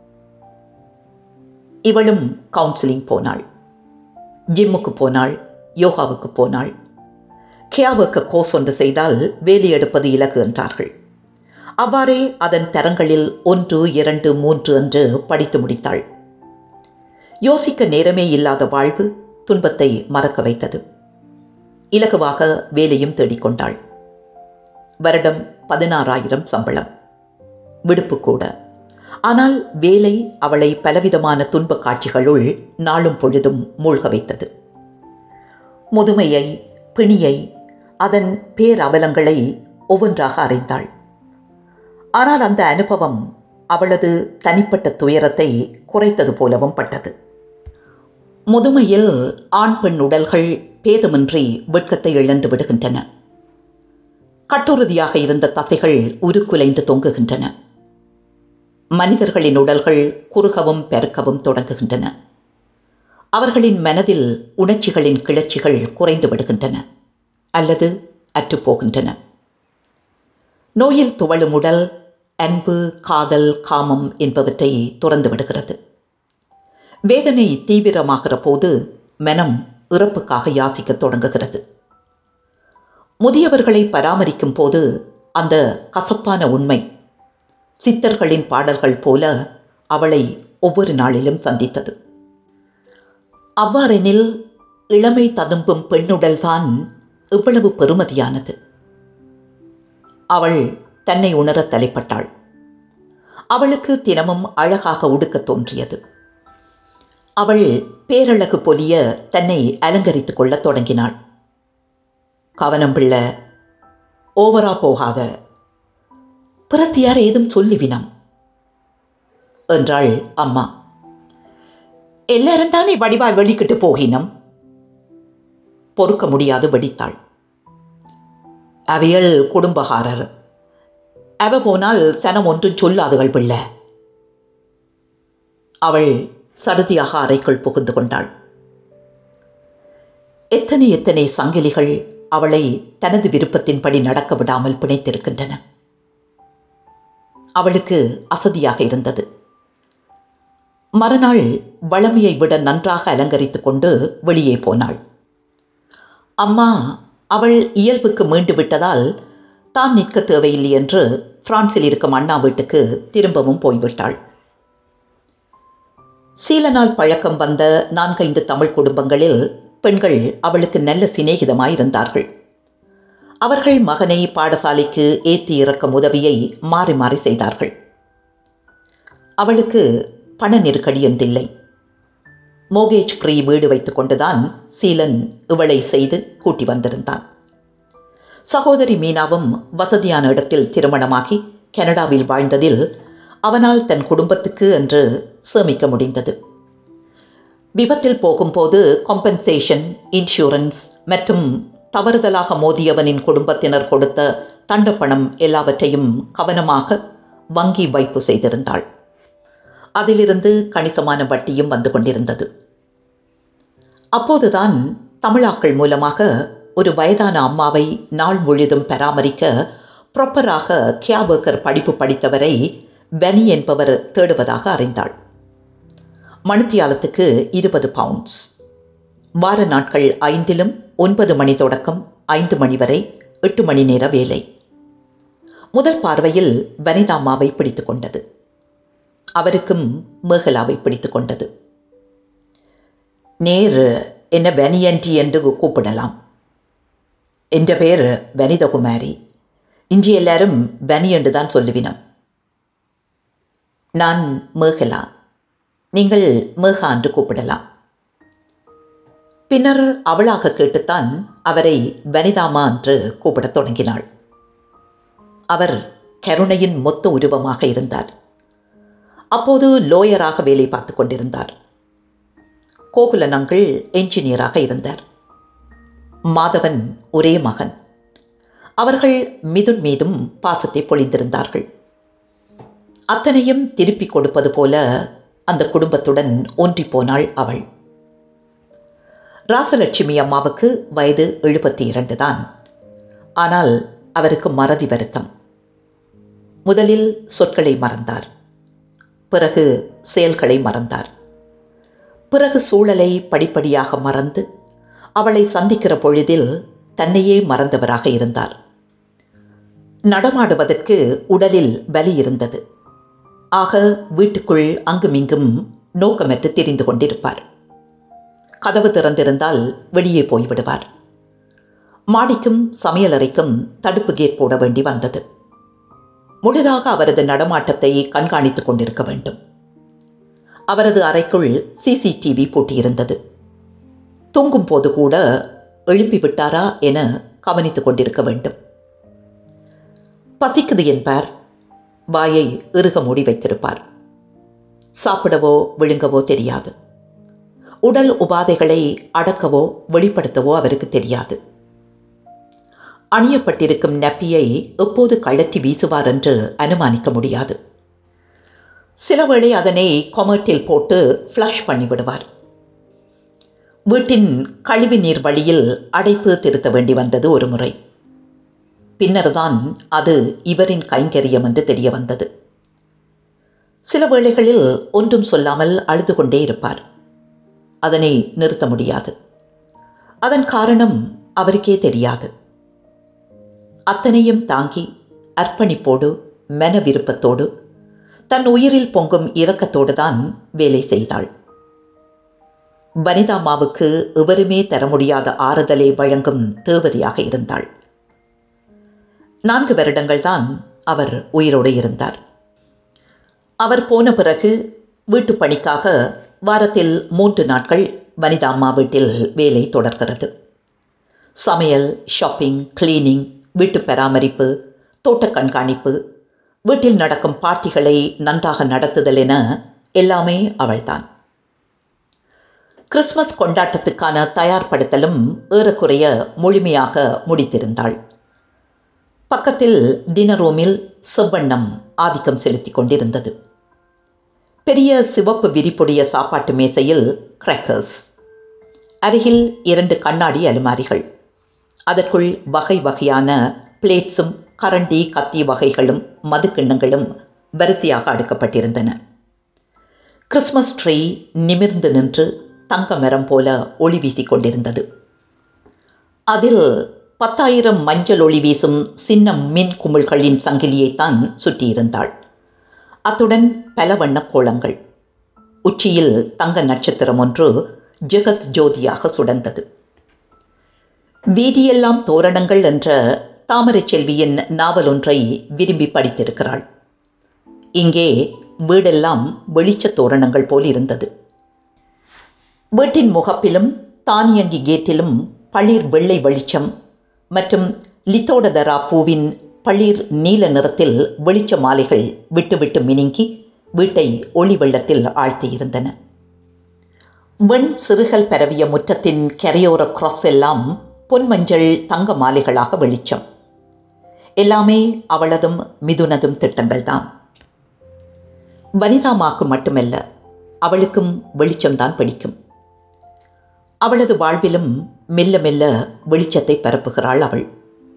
இவளும் கவுன்சிலிங் போனாள் ஜிம்முக்கு போனாள் யோகாவுக்கு போனாள் கியாவுக்கு கோர்ஸ் ஒன்று செய்தால் வேலி எடுப்பது இலக்கு என்றார்கள் அவ்வாறே அதன் தரங்களில் ஒன்று இரண்டு மூன்று என்று படித்து முடித்தாள் யோசிக்க நேரமே இல்லாத வாழ்வு துன்பத்தை மறக்க வைத்தது இலகுவாக வேலையும் தேடிக்கொண்டாள் வருடம் பதினாறாயிரம் சம்பளம் விடுப்பு கூட ஆனால் வேலை அவளை பலவிதமான துன்பக் காட்சிகளுள் நாளும் பொழுதும் மூழ்க வைத்தது முதுமையை பிணியை அதன் பேரவலங்களை ஒவ்வொன்றாக அறிந்தாள் ஆனால் அந்த அனுபவம் அவளது தனிப்பட்ட துயரத்தை குறைத்தது போலவும் பட்டது முதுமையில் ஆண் பெண் உடல்கள் பேதமின்றி வெட்கத்தை இழந்து விடுகின்றன கட்டுறுதியாக இருந்த தசைகள் உருக்குலைந்து தொங்குகின்றன மனிதர்களின் உடல்கள் குறுகவும் பெருக்கவும் தொடங்குகின்றன அவர்களின் மனதில் உணர்ச்சிகளின் கிளர்ச்சிகள் குறைந்து விடுகின்றன அல்லது அற்றுப்போகின்றன நோயில் துவளும் உடல் அன்பு காதல் காமம் என்பவற்றை துறந்து விடுகிறது வேதனை தீவிரமாகிற போது மனம் இறப்புக்காக யாசிக்கத் தொடங்குகிறது முதியவர்களை பராமரிக்கும் போது அந்த கசப்பான உண்மை சித்தர்களின் பாடல்கள் போல அவளை ஒவ்வொரு நாளிலும் சந்தித்தது அவ்வாறெனில் இளமை ததும்பும் பெண்ணுடல்தான் இவ்வளவு பெருமதியானது அவள் தன்னை உணரத் தலைப்பட்டாள் அவளுக்கு தினமும் அழகாக உடுக்கத் தோன்றியது அவள் பேரழகு பொலிய தன்னை அலங்கரித்துக் கொள்ளத் தொடங்கினாள் கவனம் பிள்ளை ஓவரா போகாத பிறத்தியார் ஏதும் சொல்லிவினம் என்றாள் அம்மா எல்லாரும் தானே வடிவாய் வெளிக்கிட்டு போகினம் பொறுக்க முடியாது வெடித்தாள் அவையல் குடும்பகாரர் அவ போனால் சனம் ஒன்றும் சொல்லாதுகள் பிள்ளை அவள் சடுதியாக அறைக்குள் புகுந்து கொண்டாள் எத்தனை எத்தனை சங்கிலிகள் அவளை தனது விருப்பத்தின்படி நடக்க விடாமல் பிணைத்திருக்கின்றன அவளுக்கு அசதியாக இருந்தது மறுநாள் வளமையை விட நன்றாக அலங்கரித்துக் கொண்டு வெளியே போனாள் அம்மா அவள் இயல்புக்கு மீண்டு விட்டதால் தான் நிற்க தேவையில்லை என்று பிரான்சில் இருக்கும் அண்ணா வீட்டுக்கு திரும்பவும் போய்விட்டாள் சீலனால் பழக்கம் வந்த நான்கைந்து தமிழ் குடும்பங்களில் பெண்கள் அவளுக்கு நல்ல சிநேகிதமாயிருந்தார்கள் அவர்கள் மகனை பாடசாலைக்கு ஏற்றி இறக்கும் உதவியை மாறி மாறி செய்தார்கள் அவளுக்கு பண நெருக்கடி என்றில்லை மோகேஜ் ஃப்ரீ வீடு வைத்துக் கொண்டுதான் சீலன் இவளை செய்து கூட்டி வந்திருந்தான் சகோதரி மீனாவும் வசதியான இடத்தில் திருமணமாகி கனடாவில் வாழ்ந்ததில் அவனால் தன் குடும்பத்துக்கு என்று சேமிக்க முடிந்தது விபத்தில் போகும்போது காம்பன்சேஷன் இன்சூரன்ஸ் மற்றும் தவறுதலாக மோதியவனின் குடும்பத்தினர் கொடுத்த தண்டப்பணம் எல்லாவற்றையும் கவனமாக வங்கி வைப்பு செய்திருந்தாள் அதிலிருந்து கணிசமான வட்டியும் வந்து கொண்டிருந்தது அப்போதுதான் தமிழாக்கள் மூலமாக ஒரு வயதான அம்மாவை நாள் முழுதும் பராமரிக்க ப்ராப்பராக கியாபர்கர் படிப்பு படித்தவரை பெனி என்பவர் தேடுவதாக அறிந்தாள் மணித்தியாலத்துக்கு இருபது பவுண்ட்ஸ் வார நாட்கள் ஐந்திலும் ஒன்பது மணி தொடக்கம் ஐந்து மணி வரை எட்டு மணி நேர வேலை முதல் பார்வையில் வனிதாமாவை பிடித்து கொண்டது அவருக்கும் மேகலாவை பிடித்து கொண்டது நேர் என்ன வெனியன்டி என்று கூப்பிடலாம் என்ற பேர் வனிதகுமாரி இஞ்சி எல்லாரும் வெனி என்று தான் சொல்லுவினம் நான் மேகலா நீங்கள் மேகா என்று கூப்பிடலாம் பின்னர் அவளாக கேட்டுத்தான் அவரை வனிதாமா என்று கூப்பிடத் தொடங்கினாள் அவர் கருணையின் மொத்த உருவமாக இருந்தார் அப்போது லோயராக வேலை பார்த்து கொண்டிருந்தார் கோகுலன் அங்கிள் என்ஜினியராக இருந்தார் மாதவன் ஒரே மகன் அவர்கள் மிதுன் மீதும் பாசத்தை பொழிந்திருந்தார்கள் அத்தனையும் திருப்பிக் கொடுப்பது போல அந்த குடும்பத்துடன் ஒன்றி போனாள் அவள் ராசலட்சுமி அம்மாவுக்கு வயது எழுபத்தி இரண்டு தான் ஆனால் அவருக்கு மறதி வருத்தம் முதலில் சொற்களை மறந்தார் பிறகு செயல்களை மறந்தார் பிறகு சூழலை படிப்படியாக மறந்து அவளை சந்திக்கிற பொழுதில் தன்னையே மறந்தவராக இருந்தார் நடமாடுவதற்கு உடலில் வலி இருந்தது ஆக வீட்டுக்குள் அங்குமிங்கும் நோக்கமற்று தெரிந்து கொண்டிருப்பார் கதவு திறந்திருந்தால் வெளியே போய்விடுவார் மாடிக்கும் சமையலறைக்கும் தடுப்பு கேட் போட வேண்டி வந்தது முழுதாக அவரது நடமாட்டத்தை கண்காணித்துக் கொண்டிருக்க வேண்டும் அவரது அறைக்குள் சிசிடிவி பூட்டியிருந்தது தூங்கும் போது கூட எழுப்பி விட்டாரா என கவனித்துக் கொண்டிருக்க வேண்டும் பசிக்குது என்பார் வாயை இறுக மூடி வைத்திருப்பார் சாப்பிடவோ விழுங்கவோ தெரியாது உடல் உபாதைகளை அடக்கவோ வெளிப்படுத்தவோ அவருக்கு தெரியாது அணியப்பட்டிருக்கும் நப்பியை எப்போது கழற்றி வீசுவார் என்று அனுமானிக்க முடியாது சிலவேளை அதனை கொமட்டில் போட்டு ஃப்ளஷ் பண்ணிவிடுவார் வீட்டின் கழிவு நீர் வழியில் அடைப்பு திருத்த வேண்டி வந்தது ஒரு முறை பின்னர்தான் அது இவரின் கைங்கரியம் என்று தெரிய வந்தது சில வேளைகளில் ஒன்றும் சொல்லாமல் அழுது கொண்டே இருப்பார் அதனை நிறுத்த முடியாது அதன் காரணம் அவருக்கே தெரியாது அத்தனையும் தாங்கி அர்ப்பணிப்போடு மன விருப்பத்தோடு தன் உயிரில் பொங்கும் இரக்கத்தோடு தான் வேலை செய்தாள் வனிதாமாவுக்கு எவருமே தர முடியாத ஆறுதலை வழங்கும் தேவதையாக இருந்தாள் நான்கு வருடங்கள் தான் அவர் உயிரோடு இருந்தார் அவர் போன பிறகு வீட்டுப் பணிக்காக வாரத்தில் மூன்று நாட்கள் வனிதா அம்மா வீட்டில் வேலை தொடர்கிறது சமையல் ஷாப்பிங் கிளீனிங் வீட்டு பராமரிப்பு தோட்ட கண்காணிப்பு வீட்டில் நடக்கும் பார்ட்டிகளை நன்றாக நடத்துதல் என எல்லாமே அவள்தான் கிறிஸ்மஸ் கொண்டாட்டத்துக்கான தயார்படுத்தலும் ஏறக்குறைய முழுமையாக முடித்திருந்தாள் பக்கத்தில் டின்னர் ரூமில் செவ்வண்ணம் ஆதிக்கம் செலுத்தி கொண்டிருந்தது பெரிய சிவப்பு விரிப்புடைய சாப்பாட்டு மேசையில் கிராக்கர்ஸ் அருகில் இரண்டு கண்ணாடி அலுமாரிகள் அதற்குள் வகை வகையான பிளேட்ஸும் கரண்டி கத்தி வகைகளும் மதுக்கிண்ணங்களும் வரிசையாக அடுக்கப்பட்டிருந்தன கிறிஸ்மஸ் ட்ரீ நிமிர்ந்து நின்று தங்க மரம் போல ஒளி வீசிக் கொண்டிருந்தது அதில் பத்தாயிரம் மஞ்சள் ஒளி வீசும் சின்ன மின் குமிழ்களின் சங்கிலியைத்தான் சுற்றியிருந்தாள் அத்துடன் பல வண்ண கோலங்கள் உச்சியில் தங்க நட்சத்திரம் ஒன்று ஜெகத் ஜோதியாக சுடர்ந்தது வீதியெல்லாம் தோரணங்கள் என்ற தாமரை செல்வியின் நாவல் ஒன்றை விரும்பி படித்திருக்கிறாள் இங்கே வீடெல்லாம் வெளிச்ச தோரணங்கள் போல் இருந்தது வீட்டின் முகப்பிலும் தானியங்கி கேட்டிலும் பளிர் வெள்ளை வெளிச்சம் மற்றும் லித்தோடதரா பூவின் பளிர் நீல நிறத்தில் வெளிச்ச மாலைகள் விட்டு விட்டு மினுங்கி வீட்டை ஒளி வெள்ளத்தில் ஆழ்த்தியிருந்தன வெண் சிறுகல் பரவிய முற்றத்தின் கரையோர கிராஸ் எல்லாம் பொன்மஞ்சள் தங்க மாலைகளாக வெளிச்சம் எல்லாமே அவளதும் மிதுனதும் திட்டங்கள்தான் வனிதாமாக்கு மட்டுமல்ல அவளுக்கும் வெளிச்சம்தான் பிடிக்கும் அவளது வாழ்விலும் மெல்ல மெல்ல வெளிச்சத்தை பரப்புகிறாள் அவள்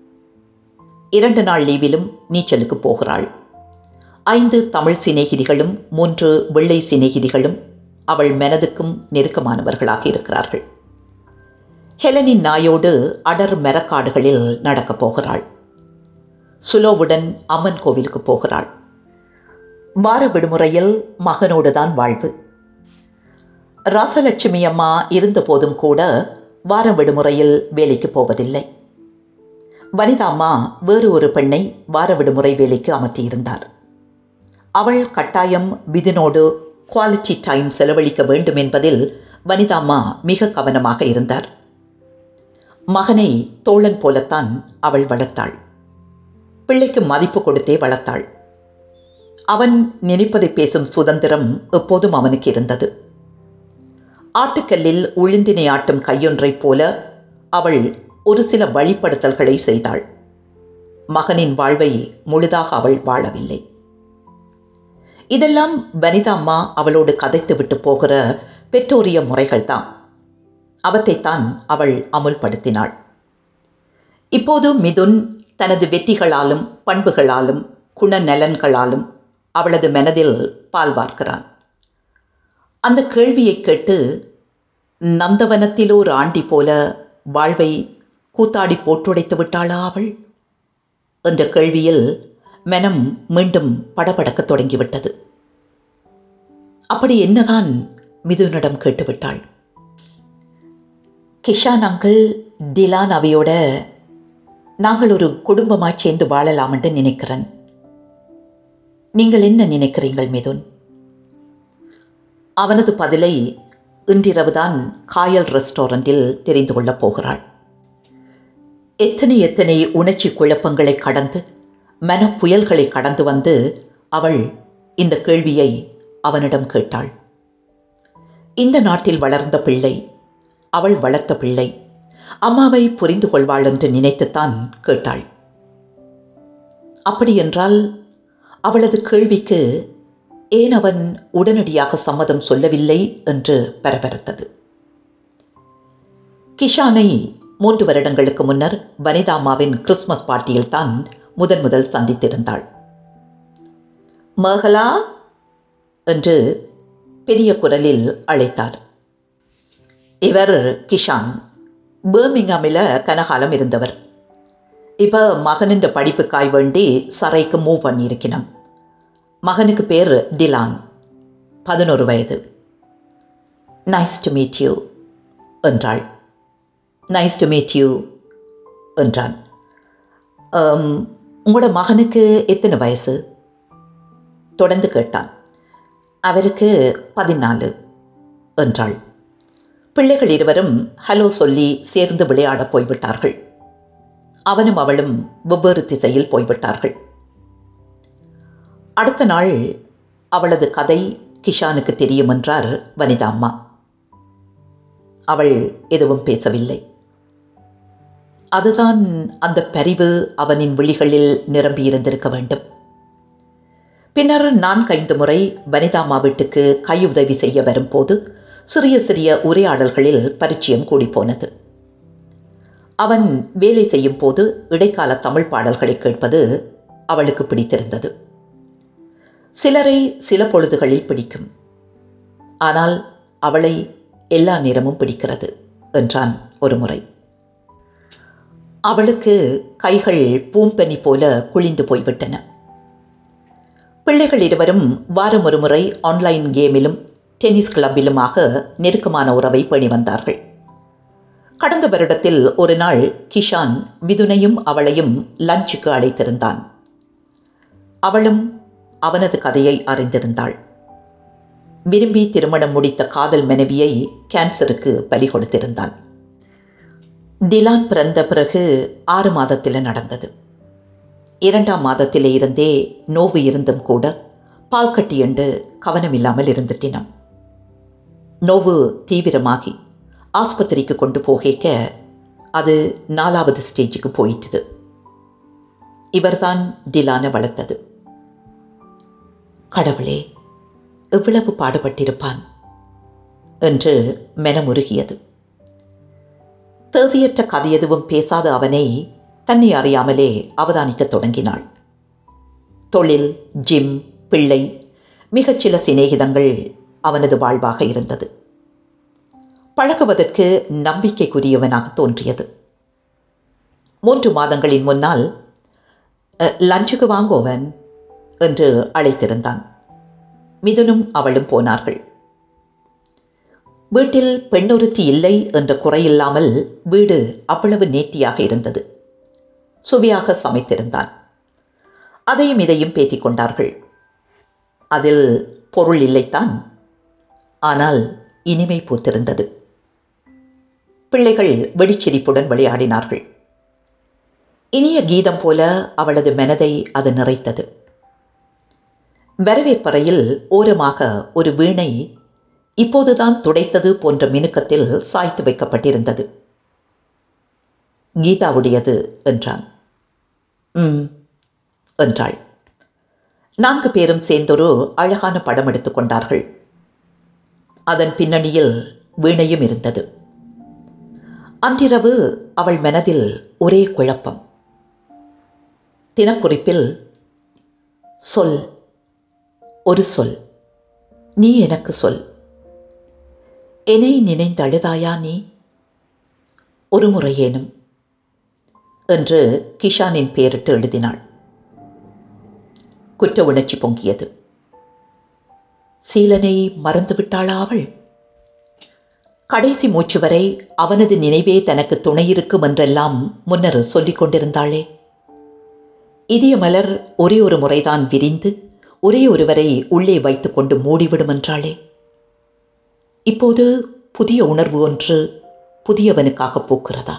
இரண்டு நாள் லீவிலும் நீச்சலுக்கு போகிறாள் ஐந்து தமிழ் சிநேகிதிகளும் மூன்று வெள்ளை சிநேகிதிகளும் அவள் மனதுக்கும் நெருக்கமானவர்களாக இருக்கிறார்கள் ஹெலனின் நாயோடு அடர் மரக்காடுகளில் நடக்கப் போகிறாள் சுலோவுடன் அம்மன் கோவிலுக்கு போகிறாள் வார விடுமுறையில் மகனோடு தான் வாழ்வு ராசலட்சுமி அம்மா இருந்தபோதும் கூட வார விடுமுறையில் வேலைக்கு போவதில்லை வனிதா அம்மா வேறு ஒரு பெண்ணை வார விடுமுறை வேலைக்கு அமர்த்தியிருந்தார் அவள் கட்டாயம் விதினோடு குவாலிட்டி டைம் செலவழிக்க வேண்டும் என்பதில் வனிதா அம்மா மிக கவனமாக இருந்தார் மகனை தோழன் போலத்தான் அவள் வளர்த்தாள் பிள்ளைக்கு மதிப்பு கொடுத்தே வளர்த்தாள் அவன் நினைப்பதை பேசும் சுதந்திரம் எப்போதும் அவனுக்கு இருந்தது ஆட்டுக்கல்லில் உளுந்தினை ஆட்டும் கையொன்றைப் போல அவள் ஒரு சில வழிப்படுத்தல்களை செய்தாள் மகனின் வாழ்வை முழுதாக அவள் வாழவில்லை இதெல்லாம் வனிதா அம்மா அவளோடு கதைத்துவிட்டு போகிற பெற்றோரிய முறைகள்தான் அவற்றைத்தான் அவள் அமுல்படுத்தினாள் இப்போது மிதுன் தனது வெற்றிகளாலும் பண்புகளாலும் குணநலன்களாலும் அவளது மனதில் பால் வார்க்கிறான் அந்த கேள்வியை கேட்டு நந்தவனத்தில் ஒரு ஆண்டி போல வாழ்வை கூத்தாடி போட்டுடைத்து விட்டாளா அவள் என்ற கேள்வியில் மனம் மீண்டும் படபடக்கத் தொடங்கிவிட்டது அப்படி என்னதான் மிதுனிடம் கேட்டுவிட்டாள் கிஷான் அங்கிள் டிலான் அவையோட நாங்கள் ஒரு குடும்பமாக சேர்ந்து வாழலாம் என்று நினைக்கிறேன் நீங்கள் என்ன நினைக்கிறீங்கள் மிதுன் அவனது பதிலை இன்றிரவுதான் காயல் ரெஸ்டாரண்டில் தெரிந்து கொள்ளப் போகிறாள் எத்தனை எத்தனை உணர்ச்சி குழப்பங்களை கடந்து மன புயல்களை கடந்து வந்து அவள் இந்த கேள்வியை அவனிடம் கேட்டாள் இந்த நாட்டில் வளர்ந்த பிள்ளை அவள் வளர்த்த பிள்ளை அம்மாவை புரிந்து கொள்வாள் என்று நினைத்துத்தான் கேட்டாள் அப்படியென்றால் அவளது கேள்விக்கு ஏன் அவன் உடனடியாக சம்மதம் சொல்லவில்லை என்று பரபரத்தது கிஷானை மூன்று வருடங்களுக்கு முன்னர் வனிதாமாவின் கிறிஸ்மஸ் பார்ட்டியில் தான் முதன் முதல் சந்தித்திருந்தாள் மகளா என்று பெரிய குரலில் அழைத்தார் இவர் கிஷான் பேர்மிங்ஹாமில் கனகாலம் இருந்தவர் இப்போ மகனின் படிப்புக்காய் வேண்டி சரைக்கு மூவ் பண்ணியிருக்கணும் மகனுக்கு பேர் டிலான் பதினோரு வயது நைஸ் டு மீட் யூ என்றாள் நைஸ் டு மீட் யூ என்றான் "ஆம், உங்களோட மகனுக்கு எத்தனை வயசு தொடர்ந்து கேட்டான் அவருக்கு பதினாலு என்றாள் பிள்ளைகள் இருவரும் ஹலோ சொல்லி சேர்ந்து விளையாடப் போய்விட்டார்கள் அவனும் அவளும் வெவ்வேறு திசையில் போய்விட்டார்கள் அடுத்த நாள் அவளது கதை கிஷானுக்கு தெரியும் என்றார் வனிதா அம்மா அவள் எதுவும் பேசவில்லை அதுதான் அந்த பரிவு அவனின் விழிகளில் நிரம்பியிருந்திருக்க வேண்டும் பின்னர் நான்கைந்து முறை வனிதாமா வீட்டுக்கு கையுதவி செய்ய வரும்போது சிறிய சிறிய உரையாடல்களில் பரிச்சயம் கூடிப்போனது அவன் வேலை செய்யும் போது இடைக்கால தமிழ் பாடல்களை கேட்பது அவளுக்கு பிடித்திருந்தது சிலரை சில பொழுதுகளில் பிடிக்கும் ஆனால் அவளை எல்லா நேரமும் பிடிக்கிறது என்றான் ஒரு முறை அவளுக்கு கைகள் பூம்பனி போல குளிந்து போய்விட்டன பிள்ளைகள் இருவரும் வாரம் ஒரு முறை ஆன்லைன் கேமிலும் டென்னிஸ் கிளப்பிலுமாக நெருக்கமான உறவை பேணி வந்தார்கள் கடந்த வருடத்தில் ஒரு நாள் கிஷான் மிதுனையும் அவளையும் லஞ்சுக்கு அழைத்திருந்தான் அவளும் அவனது கதையை அறிந்திருந்தாள் விரும்பி திருமணம் முடித்த காதல் மனைவியை கேன்சருக்கு பலி கொடுத்திருந்தான் டிலான் பிறந்த பிறகு ஆறு மாதத்தில் நடந்தது இரண்டாம் மாதத்திலே இருந்தே நோவு இருந்தும் கூட பால் கட்டி என்று கவனமில்லாமல் இருந்துட்டினம் நோவு தீவிரமாகி ஆஸ்பத்திரிக்கு கொண்டு போகேக்க அது நாலாவது ஸ்டேஜுக்கு போயிட்டுது இவர்தான் டிலானை வளர்த்தது கடவுளே எவ்வளவு பாடுபட்டிருப்பான் என்று மெனமுருகியது தேவையற்ற கதை எதுவும் பேசாத அவனை தன்னை அறியாமலே அவதானிக்கத் தொடங்கினாள் தொழில் ஜிம் பிள்ளை மிகச்சில சிநேகிதங்கள் அவனது வாழ்வாக இருந்தது பழகுவதற்கு நம்பிக்கைக்குரியவனாக தோன்றியது மூன்று மாதங்களின் முன்னால் "அ, லஞ்சுக்கு வாங்கோவன் என்று அழைத்திருந்தான் மிதுனும் அவளும் போனார்கள் வீட்டில் பெண்ணொருத்தி இல்லை என்ற குறையில்லாமல் வீடு அவ்வளவு நேர்த்தியாக இருந்தது சுவையாக சமைத்திருந்தான் அதையும் இதையும் பேத்திக் கொண்டார்கள் அதில் பொருள் இல்லைத்தான் ஆனால் இனிமை பூத்திருந்தது பிள்ளைகள் வெடிச்சிரிப்புடன் விளையாடினார்கள் இனிய கீதம் போல அவளது மனதை அது நிறைத்தது வரவேற்பறையில் ஓரமாக ஒரு வீணை இப்போதுதான் துடைத்தது போன்ற மினுக்கத்தில் சாய்த்து வைக்கப்பட்டிருந்தது கீதாவுடையது என்றான் ம் என்றாள் நான்கு பேரும் சேர்ந்தொரு அழகான படம் எடுத்துக் கொண்டார்கள் அதன் பின்னணியில் வீணையும் இருந்தது அன்றிரவு அவள் மனதில் ஒரே குழப்பம் தினக்குறிப்பில் சொல் ஒரு சொல் நீ எனக்கு சொல் என்னை நினைந்தழுதாயா நீ ஒரு முறையேனும் என்று கிஷானின் பெயரிட்டு எழுதினாள் குற்ற உணர்ச்சி பொங்கியது சீலனை மறந்துவிட்டாளா அவள் கடைசி மூச்சு வரை அவனது நினைவே தனக்கு துணையிருக்கும் என்றெல்லாம் முன்னர் சொல்லிக் கொண்டிருந்தாளே இதய மலர் ஒரே ஒரு முறைதான் விரிந்து ஒரே ஒருவரை உள்ளே வைத்துக்கொண்டு மூடிவிடும் என்றாளே இப்போது புதிய உணர்வு ஒன்று புதியவனுக்காக பூக்கிறதா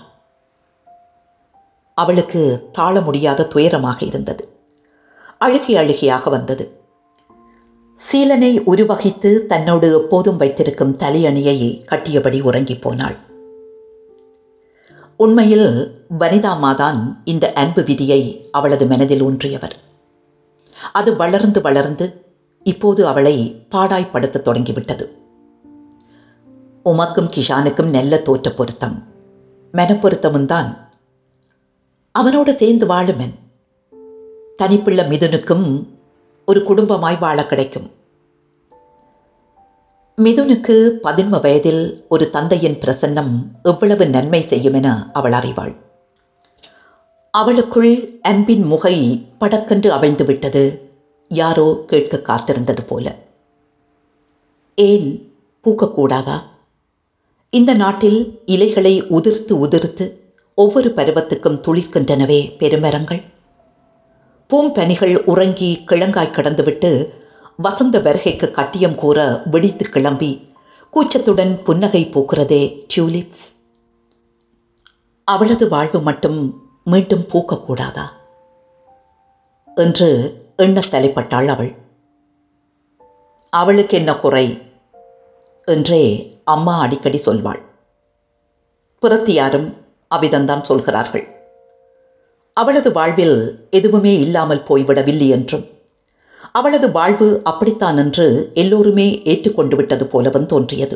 அவளுக்கு தாழ முடியாத துயரமாக இருந்தது அழுகி அழுகியாக வந்தது சீலனை உருவகித்து தன்னோடு எப்போதும் வைத்திருக்கும் தலையணியை கட்டியபடி உறங்கிப் போனாள் உண்மையில் வனிதாமாதான் இந்த அன்பு விதியை அவளது மனதில் ஊன்றியவர் அது வளர்ந்து வளர்ந்து இப்போது அவளை பாடாய்ப்படுத்த தொடங்கிவிட்டது உமக்கும் கிஷானுக்கும் நல்ல தோற்ற பொருத்தம் மெனப்பொருத்தமும் தான் அவனோடு சேர்ந்து வாழுமென் தனிப்பிள்ள மிதுனுக்கும் ஒரு குடும்பமாய் வாழ கிடைக்கும் மிதுனுக்கு பதின்ம வயதில் ஒரு தந்தையின் பிரசன்னம் எவ்வளவு நன்மை செய்யும் என அவள் அறிவாள் அவளுக்குள் அன்பின் முகை படக்கென்று அவிழ்ந்து விட்டது யாரோ கேட்க காத்திருந்தது போல ஏன் பூக்கக்கூடாதா இந்த நாட்டில் இலைகளை உதிர்த்து உதிர்த்து ஒவ்வொரு பருவத்துக்கும் துளிர்க்கின்றனவே பெருமரங்கள் பூம்பனிகள் உறங்கி கிழங்காய் கடந்துவிட்டு வசந்த வருகைக்கு கட்டியம் கூற வெடித்து கிளம்பி கூச்சத்துடன் புன்னகை பூக்கிறதே டியூலிப்ஸ் அவளது வாழ்வு மட்டும் மீண்டும் பூக்கக்கூடாதா என்று எண்ணத் தலைப்பட்டாள் அவள் அவளுக்கு என்ன குறை என்றே அம்மா அடிக்கடி சொல்வாள் புறத்தியாரும் அவ்விதம்தான் சொல்கிறார்கள் அவளது வாழ்வில் எதுவுமே இல்லாமல் போய்விடவில்லை என்றும் அவளது வாழ்வு அப்படித்தான் என்று எல்லோருமே ஏற்றுக்கொண்டு விட்டது போலவும் தோன்றியது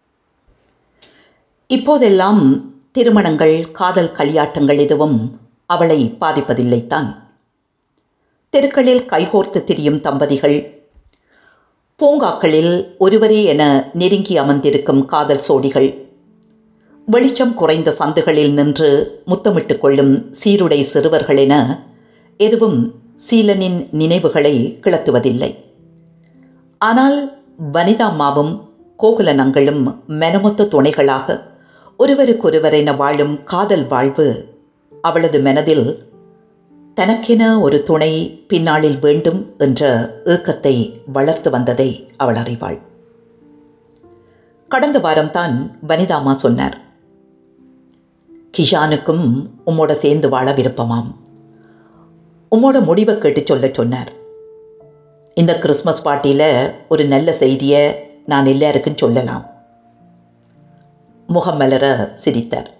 இப்போதெல்லாம் திருமணங்கள் காதல் களியாட்டங்கள் எதுவும் அவளை பாதிப்பதில்லைத்தான் தெருக்களில் கைகோர்த்து திரியும் தம்பதிகள் பூங்காக்களில் ஒருவரே என நெருங்கி அமர்ந்திருக்கும் காதல் சோடிகள் வெளிச்சம் குறைந்த சந்துகளில் நின்று முத்தமிட்டுக் கொள்ளும் சீருடை சிறுவர்கள் என எதுவும் சீலனின் நினைவுகளை கிளத்துவதில்லை ஆனால் வனிதாம்மாவும் கோகுலனங்களும் மனமொத்த துணைகளாக ஒருவருக்கொருவர் என வாழும் காதல் வாழ்வு அவளது மனதில் தனக்கென ஒரு துணை பின்னாளில் வேண்டும் என்ற ஏக்கத்தை வளர்த்து வந்ததை அவள் அறிவாள் கடந்த வாரம்தான் வனிதாமா சொன்னார் கிஷானுக்கும் உம்மோட சேர்ந்து வாழ விருப்பமாம் உம்மோட முடிவை கேட்டு சொல்ல சொன்னார் இந்த கிறிஸ்மஸ் பார்ட்டியில் ஒரு நல்ல செய்தியை நான் எல்லாருக்கும் சொல்லலாம் முகமலர சிரித்தார்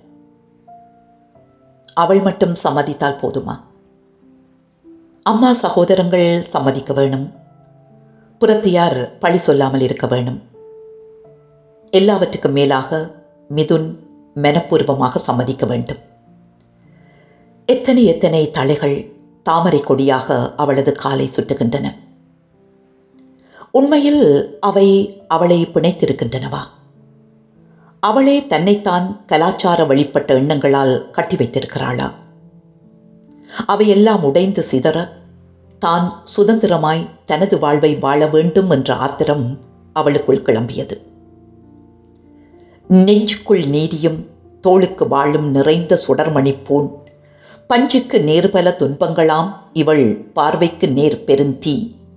அவள் மட்டும் சம்மதித்தால் போதுமா அம்மா சகோதரங்கள் சம்மதிக்க வேணும் புறத்தியார் பழி சொல்லாமல் இருக்க வேணும் எல்லாவற்றுக்கும் மேலாக மிதுன் மனப்பூர்வமாக சம்மதிக்க வேண்டும் எத்தனை எத்தனை தலைகள் தாமரை கொடியாக அவளது காலை சுட்டுகின்றன உண்மையில் அவை அவளை பிணைத்திருக்கின்றனவா அவளே தன்னைத்தான் கலாச்சார வழிபட்ட எண்ணங்களால் கட்டி வைத்திருக்கிறாளா அவையெல்லாம் உடைந்து சிதற தான் சுதந்திரமாய் தனது வாழ்வை வாழ வேண்டும் என்ற ஆத்திரம் அவளுக்குள் கிளம்பியது நெஞ்சுக்குள் நீதியும் தோளுக்கு வாழும் நிறைந்த சுடர்மணி பூண் பஞ்சுக்கு நேர்பல துன்பங்களாம் இவள் பார்வைக்கு நேர் பெருந்தீ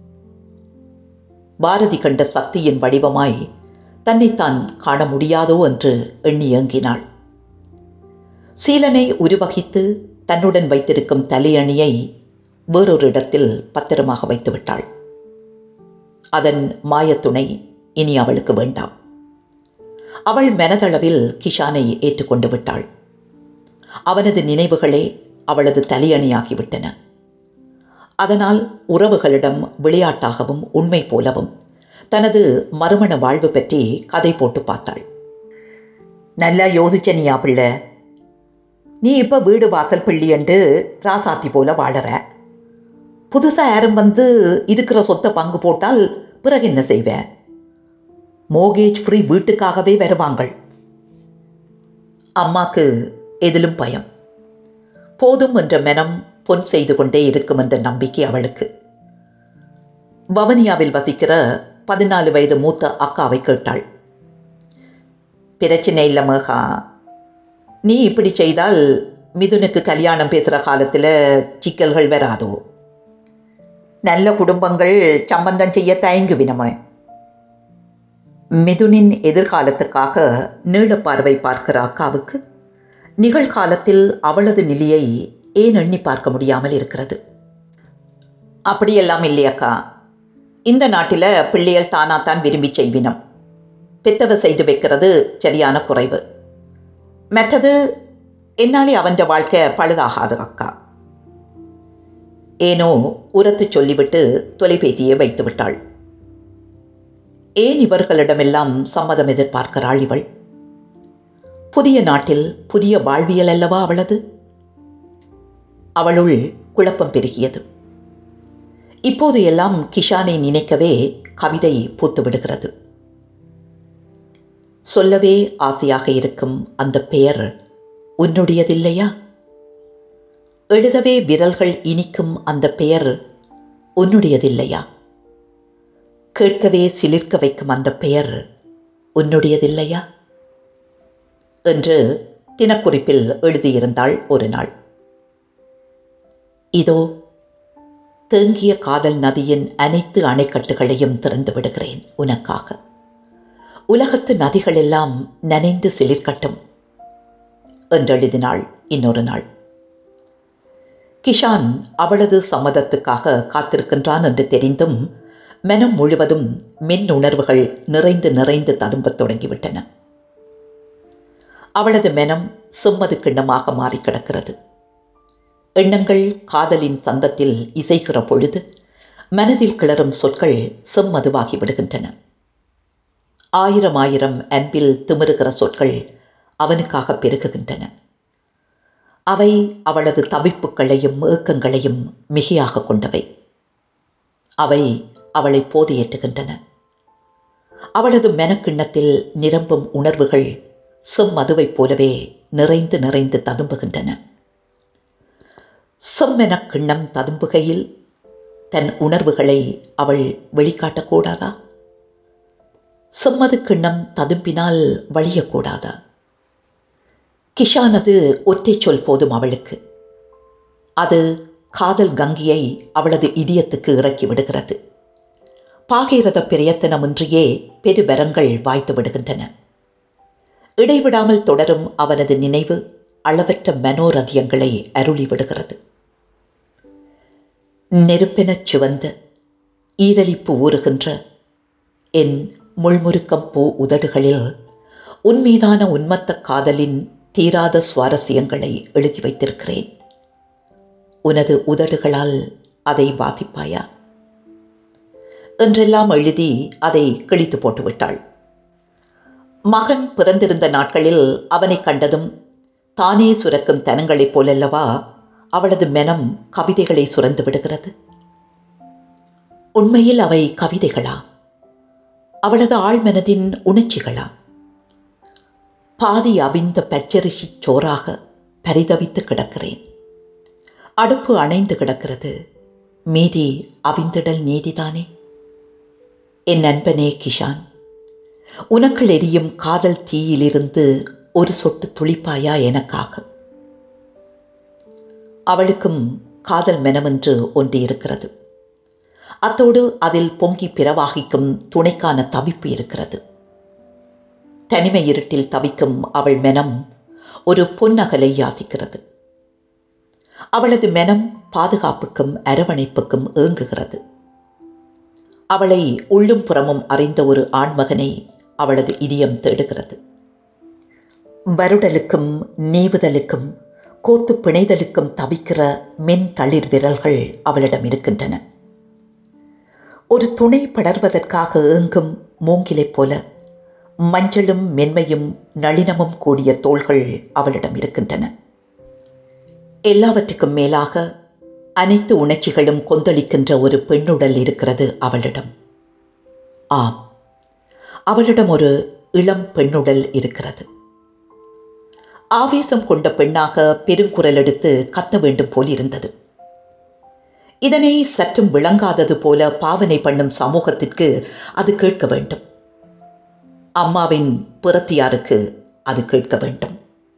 பாரதி கண்ட சக்தியின் வடிவமாய் தன்னைத்தான் காண முடியாதோ என்று எண்ணி ஏங்கினாள் சீலனை உருவகித்து தன்னுடன் வைத்திருக்கும் தலையணியை வேறொரு இடத்தில் பத்திரமாக வைத்துவிட்டாள் அதன் மாயத்துணை இனி அவளுக்கு வேண்டாம் அவள் மனதளவில் கிஷானை ஏற்றுக்கொண்டு விட்டாள் அவனது நினைவுகளே அவளது தலையணியாகிவிட்டன அதனால் உறவுகளிடம் விளையாட்டாகவும் உண்மை போலவும் தனது மறுமண வாழ்வு பற்றி கதை போட்டு பார்த்தாள் நல்லா யோசிச்சனியா பிள்ளை நீ இப்போ வீடு வாசல் பிள்ளையண்டு ராசாத்தி போல வாழற புதுசாக யாரும் வந்து இருக்கிற சொத்தை பங்கு போட்டால் பிறகு என்ன செய்வேன் மோகேஜ் ஃப்ரீ வீட்டுக்காகவே வருவாங்கள் அம்மாக்கு எதிலும் பயம் போதும் என்ற மனம் பொன் செய்து கொண்டே இருக்கும் என்ற நம்பிக்கை அவளுக்கு வவனியாவில் வசிக்கிற பதினாலு வயது மூத்த அக்காவை கேட்டாள் பிரச்சனை இல்லை மேகா நீ இப்படி செய்தால் மிதுனுக்கு கல்யாணம் பேசுகிற காலத்தில் சிக்கல்கள் வராதோ நல்ல குடும்பங்கள் சம்பந்தம் செய்ய தயங்குவினமே மிதுனின் எதிர்காலத்துக்காக நீளப்பார்வை பார்க்கிற அக்காவுக்கு நிகழ்காலத்தில் அவளது நிலையை ஏன் எண்ணி பார்க்க முடியாமல் இருக்கிறது அப்படியெல்லாம் இல்லையக்கா இந்த நாட்டில் பிள்ளைகள் தானாத்தான் விரும்பி செய்வினம் பெத்தவ செய்து வைக்கிறது சரியான குறைவு மற்றது என்னாலே அவன் வாழ்க்கை பழுதாகாது அக்கா ஏனோ உரத்து சொல்லிவிட்டு தொலைபேசியை வைத்து விட்டாள் ஏன் இவர்களிடமெல்லாம் சம்மதம் எதிர்பார்க்கிறாள் இவள் புதிய நாட்டில் புதிய வாழ்வியல் அல்லவா அவளது அவளுள் குழப்பம் பெருகியது இப்போது எல்லாம் கிஷானை நினைக்கவே கவிதை பூத்து விடுகிறது சொல்லவே ஆசையாக இருக்கும் அந்த பெயர் உன்னுடையதில்லையா எழுதவே விரல்கள் இனிக்கும் அந்த பெயர் உன்னுடையதில்லையா கேட்கவே சிலிர்க்க வைக்கும் அந்த பெயர் உன்னுடையதில்லையா என்று தினக்குறிப்பில் எழுதியிருந்தாள் ஒரு நாள் இதோ தேங்கிய காதல் நதியின் அனைத்து அணைக்கட்டுகளையும் திறந்து விடுகிறேன் உனக்காக உலகத்து நதிகளெல்லாம் நனைந்து சிலிர்க்கட்டும் என்றெழுதினாள் இன்னொரு நாள் கிஷான் அவளது சம்மதத்துக்காக காத்திருக்கின்றான் என்று தெரிந்தும் மனம் முழுவதும் மின் உணர்வுகள் நிறைந்து நிறைந்து ததும்பத் தொடங்கிவிட்டன அவளது மனம் செம்மது கிண்ணமாக மாறி கிடக்கிறது எண்ணங்கள் காதலின் சந்தத்தில் இசைகிற பொழுது மனதில் கிளறும் சொற்கள் செம்மதுவாகி விடுகின்றன ஆயிரம் ஆயிரம் அன்பில் திமிருகிற சொற்கள் அவனுக்காக பெருகுகின்றன அவை அவளது தவிப்புகளையும் ஏக்கங்களையும் மிகையாக கொண்டவை அவை அவளை போதையேற்றுகின்றன அவளது மெனக்கிண்ணத்தில் நிரம்பும் உணர்வுகள் செம்மதுவைப் போலவே நிறைந்து நிறைந்து ததும்புகின்றன செம்மெனக் கிண்ணம் ததும்புகையில் தன் உணர்வுகளை அவள் வெளிக்காட்டக்கூடாதா செம்மது கிண்ணம் ததும்பினால் வழியக்கூடாதா கிஷானது ஒற்றை சொல் போதும் அவளுக்கு அது காதல் கங்கியை அவளது இதயத்துக்கு இறக்கி விடுகிறது பாகீரத பிரயத்தனமின்றியே பெருவரங்கள் வாய்த்து விடுகின்றன இடைவிடாமல் தொடரும் அவனது நினைவு அளவற்ற மனோரதியங்களை அருளி விடுகிறது நெருப்பெனச் சிவந்த ஈரலிப்பு ஊறுகின்ற என் முள்முருக்கம் பூ உதடுகளில் உன்மீதான உன்மத்த காதலின் தீராத சுவாரஸ்யங்களை எழுதி வைத்திருக்கிறேன் உனது உதடுகளால் அதை வாசிப்பாயா என்றெல்லாம் எழுதி அதை கிழித்து போட்டு விட்டாள் மகன் பிறந்திருந்த நாட்களில் அவனை கண்டதும் தானே சுரக்கும் தனங்களைப் போலல்லவா அவளது மனம் கவிதைகளை சுரந்து விடுகிறது உண்மையில் அவை கவிதைகளா அவளது ஆழ்மனதின் உணர்ச்சிகளா பாதி அவிந்த பச்சரிசி சோறாக பரிதவித்து கிடக்கிறேன் அடுப்பு அணைந்து கிடக்கிறது மீதி அவிந்திடல் நீதிதானே என் நண்பனே கிஷான் உனக்குள் எரியும் காதல் தீயிலிருந்து ஒரு சொட்டு துளிப்பாயா எனக்காக அவளுக்கும் காதல் மெனமென்று ஒன்று இருக்கிறது அத்தோடு அதில் பொங்கி பிறவாகிக்கும் துணைக்கான தவிப்பு இருக்கிறது தனிமை இருட்டில் தவிக்கும் அவள் மெனம் ஒரு பொன்னகலை யாசிக்கிறது அவளது மெனம் பாதுகாப்புக்கும் அரவணைப்புக்கும் ஏங்குகிறது அவளை உள்ளும் புறமும் அறிந்த ஒரு ஆண்மகனை அவளது இதயம் தேடுகிறது வருடலுக்கும் நீவுதலுக்கும் கோத்து பிணைதலுக்கும் தவிக்கிற மென் தளிர் விரல்கள் அவளிடம் இருக்கின்றன ஒரு துணை படர்வதற்காக ஏங்கும் மூங்கிலைப் போல மஞ்சளும் மென்மையும் நளினமும் கூடிய தோள்கள் அவளிடம் இருக்கின்றன எல்லாவற்றுக்கும் மேலாக அனைத்து உணர்ச்சிகளும் கொந்தளிக்கின்ற ஒரு பெண்ணுடல் இருக்கிறது அவளிடம் ஆம் அவளிடம் ஒரு இளம் பெண்ணுடல் இருக்கிறது ஆவேசம் கொண்ட பெண்ணாக பெருங்குரல் எடுத்து கத்த வேண்டும் போல் இருந்தது இதனை சற்றும் விளங்காதது போல பாவனை பண்ணும் சமூகத்திற்கு அது கேட்க வேண்டும் அம்மாவின் புறத்தியாருக்கு அது கேட்க வேண்டும்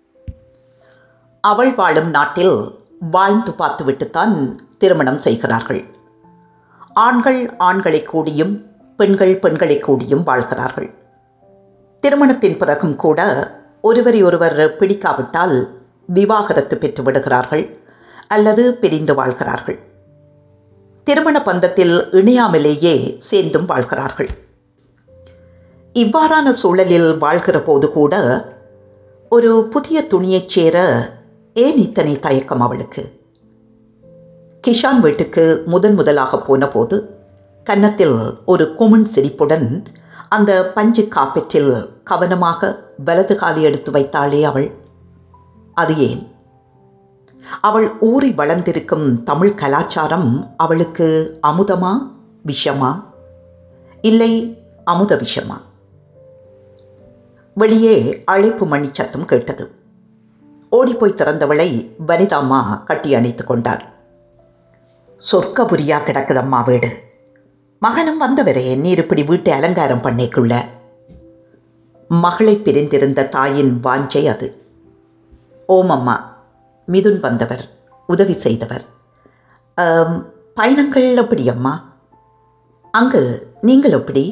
அவள் வாழும் நாட்டில் வாழ்ந்து பார்த்துவிட்டுத்தான் திருமணம் செய்கிறார்கள் ஆண்கள் ஆண்களை கூடியும் பெண்கள் பெண்களை கூடியும் வாழ்கிறார்கள் திருமணத்தின் பிறகும் கூட ஒருவரை ஒருவர் பிடிக்காவிட்டால் விவாகரத்து பெற்று விடுகிறார்கள் அல்லது பிரிந்து வாழ்கிறார்கள் திருமண பந்தத்தில் இணையாமலேயே சேர்ந்தும் வாழ்கிறார்கள் இவ்வாறான சூழலில் வாழ்கிற போது கூட ஒரு புதிய துணியைச் சேர ஏன் இத்தனை தயக்கம் அவளுக்கு கிஷான் வீட்டுக்கு முதன் முதலாக போன போது கன்னத்தில் ஒரு குமின் சிரிப்புடன் அந்த பஞ்சு காப்பெற்றில் கவனமாக வலது காலி எடுத்து வைத்தாளே அவள் அது ஏன் அவள் ஊறி வளர்ந்திருக்கும் தமிழ் கலாச்சாரம் அவளுக்கு அமுதமா விஷமா இல்லை அமுத விஷமா வெளியே அழைப்பு மணி சத்தம் கேட்டது ஓடிப்போய் திறந்தவளை வனிதாம்மா கட்டி அணைத்து கொண்டார் சொர்க்கபுரியா கிடக்குதம்மா வீடு மகனும் வந்தவரே நீர் இப்படி வீட்டை அலங்காரம் பண்ணிக்குள்ள மகளை பிரிந்திருந்த தாயின் வாஞ்சை அது ஓமம்மா மிதுன் வந்தவர் உதவி செய்தவர் "ஆம், பயணங்கள் எப்படி அம்மா அங்கிள் நீங்கள் எப்படி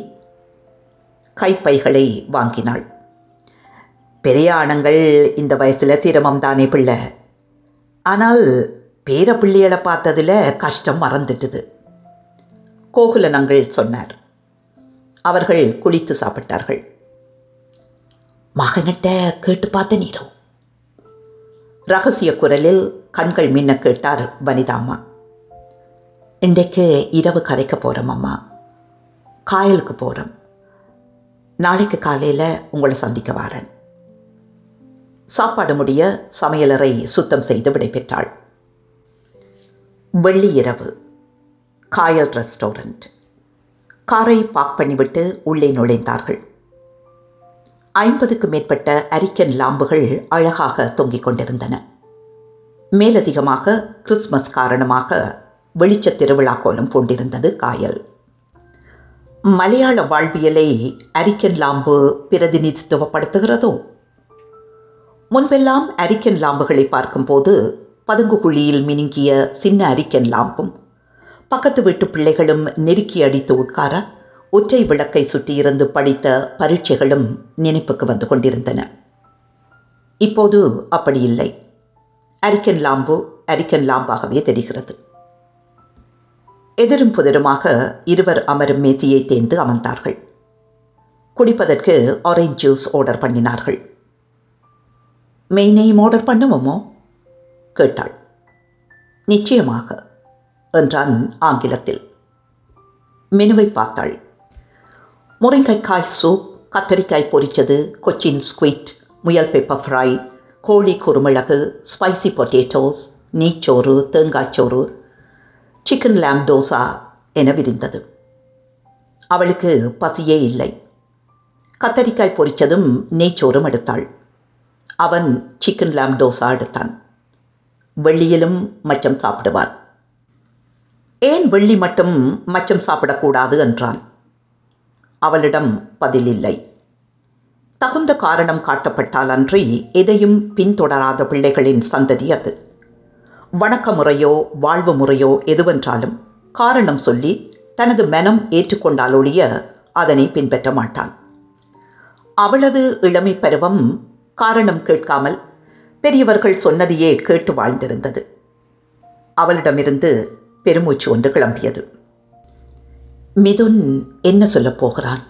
கைப்பைகளை வாங்கினாள் பெரிய ஆணங்கள் இந்த வயசில் சிரமம் தானே பிள்ளை ஆனால் பேர பிள்ளைகளை பார்த்ததில் கஷ்டம் மறந்துட்டுது கோகுலன் அங்கிள் சொன்னார் அவர்கள் குளித்து சாப்பிட்டார்கள் மகனிட்ட கேட்டு பார்த்த நீரோ ரகசிய குரலில் கண்கள் மின்ன கேட்டார் வனிதாம்மா இன்றைக்கு இரவு கதைக்க போகிறோம் அம்மா காயலுக்கு போகிறோம் நாளைக்கு காலையில் உங்களை சந்திக்க வாரேன் சாப்பாடு முடிய சமையலறை சுத்தம் செய்து விடைபெற்றாள் வெள்ளி இரவு காயல் ரெஸ்டாரண்ட் காரை பார்க் பண்ணிவிட்டு உள்ளே நுழைந்தார்கள் ஐம்பதுக்கு மேற்பட்ட அரிக்கன் லாம்புகள் அழகாக தொங்கிக் கொண்டிருந்தன மேலதிகமாக கிறிஸ்மஸ் காரணமாக வெளிச்ச திருவிழா கோலம் பூண்டிருந்தது காயல் மலையாள வாழ்வியலை அரிக்கன் லாம்பு பிரதிநிதித்துவப்படுத்துகிறதோ முன்பெல்லாம் அரிக்கன் லாம்புகளை பார்க்கும்போது பதுங்கு குழியில் மினுங்கிய சின்ன அரிக்கன் லாம்பும் பக்கத்து வீட்டு பிள்ளைகளும் நெருக்கி அடித்து உட்கார ஒற்றை விளக்கை சுற்றியிருந்து படித்த பரீட்சைகளும் நினைப்புக்கு வந்து கொண்டிருந்தன இப்போது அப்படி இல்லை அரிக்கன் லாம்பு அரிக்கன் லாம்பாகவே தெரிகிறது எதிரும் புதிருமாக இருவர் அமரும் மேசையை தேர்ந்து அமர்ந்தார்கள் குடிப்பதற்கு ஆரஞ்ச் ஜூஸ் ஆர்டர் பண்ணினார்கள் மெயினையும் ஆர்டர் பண்ணுவோமோ கேட்டாள் நிச்சயமாக என்றான் ஆங்கிலத்தில் மெனுவை பார்த்தாள் முருங்கைக்காய் சூப் கத்தரிக்காய் பொரிச்சது கொச்சின் ஸ்குவிட் முயல் பெப்பர் ஃப்ரை கோழி குறுமிளகு ஸ்பைசி பொட்டேட்டோஸ் நீச்சோறு தேங்காய்ச்சோறு சிக்கன் லேம் டோசா என விரிந்தது அவளுக்கு பசியே இல்லை கத்தரிக்காய் பொரிச்சதும் நெய்ச்சோறும் எடுத்தாள் அவன் சிக்கன் லேம் டோசா எடுத்தான் வெள்ளியிலும் மச்சம் சாப்பிடுவான் ஏன் வெள்ளி மட்டும் மச்சம் சாப்பிடக்கூடாது என்றான் அவளிடம் பதில் இல்லை தகுந்த காரணம் காட்டப்பட்டால் அன்றி எதையும் பின்தொடராத பிள்ளைகளின் சந்ததி அது வணக்க முறையோ வாழ்வு முறையோ எதுவென்றாலும் காரணம் சொல்லி தனது மனம் ஏற்றுக்கொண்டாலொழிய அதனை பின்பற்ற மாட்டான் அவளது இளமை பருவம் காரணம் கேட்காமல் பெரியவர்கள் சொன்னதையே கேட்டு வாழ்ந்திருந்தது அவளிடமிருந்து பெருமூச்சு ஒன்று கிளம்பியது மிதுன் என்ன சொல்லப் போகிறான்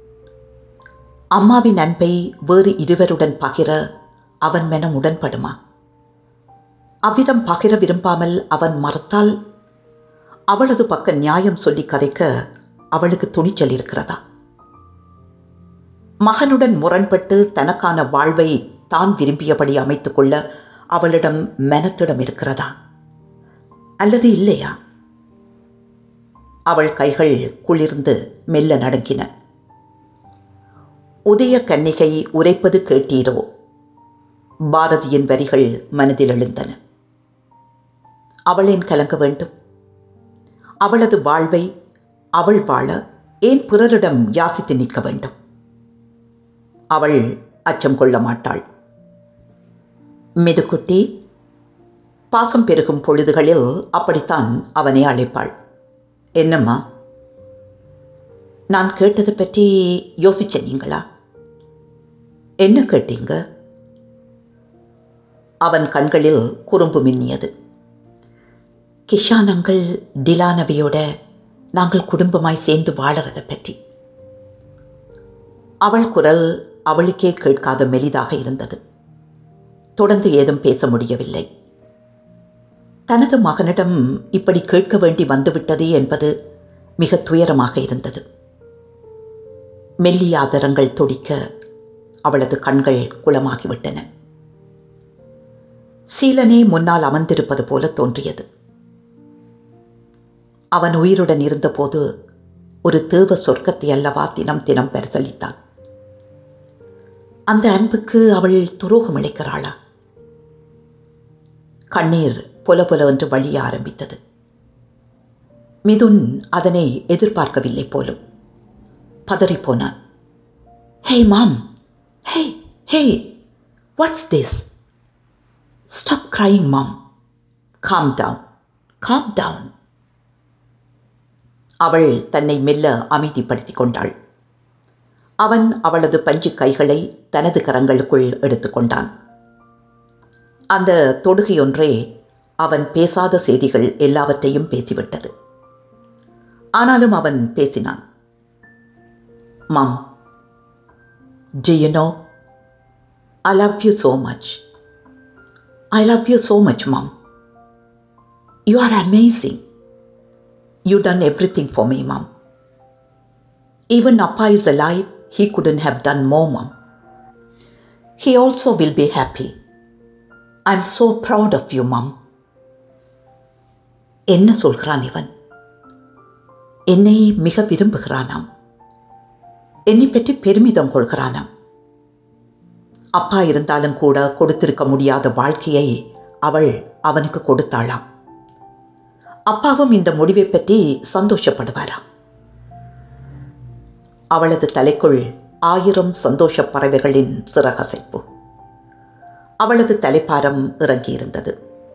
அம்மாவின் அன்பை வேறு இருவருடன் பகிர அவன் மனம் உடன்படுமா அவ்விதம் பகிர விரும்பாமல் அவன் மறுத்தால் அவளது பக்க நியாயம் சொல்லி கதைக்க அவளுக்கு துணிச்சல் இருக்கிறதா மகனுடன் முரண்பட்டு தனக்கான வாழ்வை தான் விரும்பியபடி அமைத்துக்கொள்ள அவளிடம் மனத்திடம் இருக்கிறதா அல்லது இல்லையா அவள் கைகள் குளிர்ந்து மெல்ல நடுங்கின உதய கன்னிகை உரைப்பது கேட்டீரோ பாரதியின் வரிகள் மனதில் எழுந்தன அவளேன் கலங்க வேண்டும் அவளது வாழ்வை அவள் வாழ ஏன் பிறரிடம் யாசித்து நிற்க வேண்டும் அவள் அச்சம் கொள்ள மாட்டாள் மிதுக்குட்டி பாசம் பெருகும் பொழுதுகளில் அப்படித்தான் அவனை அழைப்பாள் என்னம்மா நான் கேட்டதை பற்றி யோசிச்ச நீங்களா என்ன கேட்டீங்க அவன் கண்களில் குறும்பு மின்னியது கிஷான் அங்கிள் டிலானவியோட நாங்கள் குடும்பமாய் சேர்ந்து வாழறதை பற்றி அவள் குரல் அவளுக்கே கேட்காத மெலிதாக இருந்தது தொடர்ந்து ஏதும் பேச முடியவில்லை தனது மகனிடம் இப்படி கேட்க வேண்டி வந்துவிட்டதே என்பது மிக துயரமாக இருந்தது மெல்லிய ஆதரங்கள் துடிக்க அவளது கண்கள் குளமாகிவிட்டன சீலனே முன்னால் அமர்ந்திருப்பது போல தோன்றியது அவன் உயிருடன் இருந்தபோது ஒரு தேவ சொர்க்கத்தை அல்லவா தினம் தினம் பரிசளித்தான் அந்த அன்புக்கு அவள் துரோகம் அளிக்கிறாளா கண்ணீர் பொல பொல என்று வழிய ஆரம்பித்தது மிதுன் அதனை எதிர்பார்க்கவில்லை போலும் பதறிப்போனான் hey mom hey hey what's this stop crying mom calm down calm down அவள் தன்னை மெல்ல அமைதிப்படுத்தி கொண்டாள் அவன் அவளது பஞ்சு கைகளை தனது கரங்களுக்குள் எடுத்துக்கொண்டான் அந்த தொடுகையொன்றே அவன் பேசாத செய்திகள் எல்லாவற்றையும் பேசிவிட்டது ஆனாலும் அவன் பேசினான் mom do you know I love you so much I love you so much mom you are amazing you done everything for me mom Even Appa is alive, he couldn't have done more, Mom. He also will be happy. I'm so proud of you, Mom. என்ன சொல்கிறான் இவன் என்னை மிக விரும்புகிறானாம் என்னை பற்றி பெருமிதம் கொள்கிறானாம் அப்பா இருந்தாலும் கூட கொடுத்திருக்க முடியாத வாழ்க்கையை அவள் அவனுக்கு கொடுத்தாளாம் அப்பாவும் இந்த முடிவை பற்றி சந்தோஷப்படுவாராம் அவளது தலைக்குள் ஆயிரம் சந்தோஷ பறவைகளின் சிறகசைப்பு அவளது தலைப்பாரம் இறங்கியிருந்தது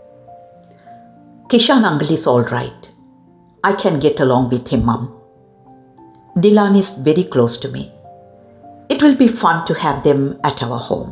Kishan uncle is all right I can get along with him mum Dylan is very close to me it will be fun to have them at our home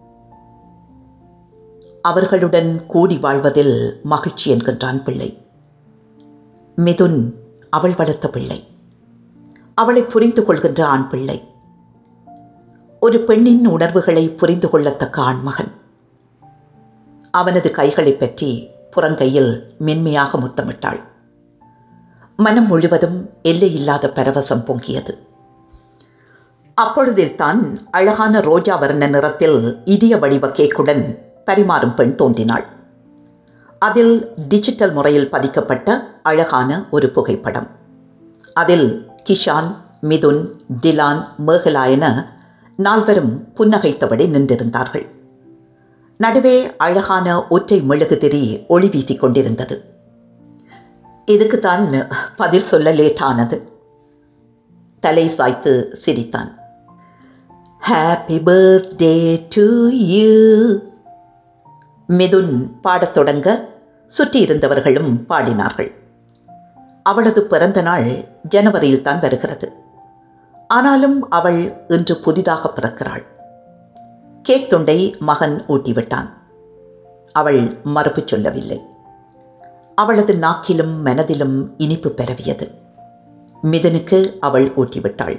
அவர்களுடன் கூடி வாழ்வதில் மகிழ்ச்சி என்கின்றான் பிள்ளை மிதுன் அவள் வளர்த்த பிள்ளை அவளை புரிந்து கொள்கின்ற ஆண் பிள்ளை ஒரு பெண்ணின் உணர்வுகளை புரிந்து கொள்ளத்தக்க ஆண்மகன் அவனது கைகளை பற்றி புறங்கையில் மென்மையாக முத்தமிட்டாள் மனம் முழுவதும் எல்லையில்லாத பரவசம் பொங்கியது அப்பொழுதில்தான் அழகான ரோஜா வர்ண நிறத்தில் இதய வடிவ கேக்குடன் பரிமாறும் பெண் தோன்றினாள் அதில் டிஜிட்டல் முறையில் பதிக்கப்பட்ட அழகான ஒரு புகைப்படம் அதில் கிஷான் மிதுன் டிலான் மேகலா என நால்வரும் புன்னகைத்தபடி நின்றிருந்தார்கள் நடுவே அழகான ஒற்றை மெழுகுதிரி ஒளி வீசிக் கொண்டிருந்தது இதுக்குத்தான் பதில் சொல்ல லேட்டானது தலை சாய்த்து சிரித்தான் happy birthday to you Mithun பாடத் தொடங்க சுற்றியிருந்தவர்களும் பாடினார்கள் அவளது பிறந்த நாள் ஜனவரியில் தான் வருகிறது ஆனாலும் அவள் இன்று புதிதாக பிறக்கிறாள் கேக் துண்டை மகன் ஊட்டிவிட்டான் அவள் மறுப்பு சொல்லவில்லை அவளது நாக்கிலும் மனதிலும் இனிப்பு பெறவியது மிதுனுக்கு அவள் ஊட்டிவிட்டாள்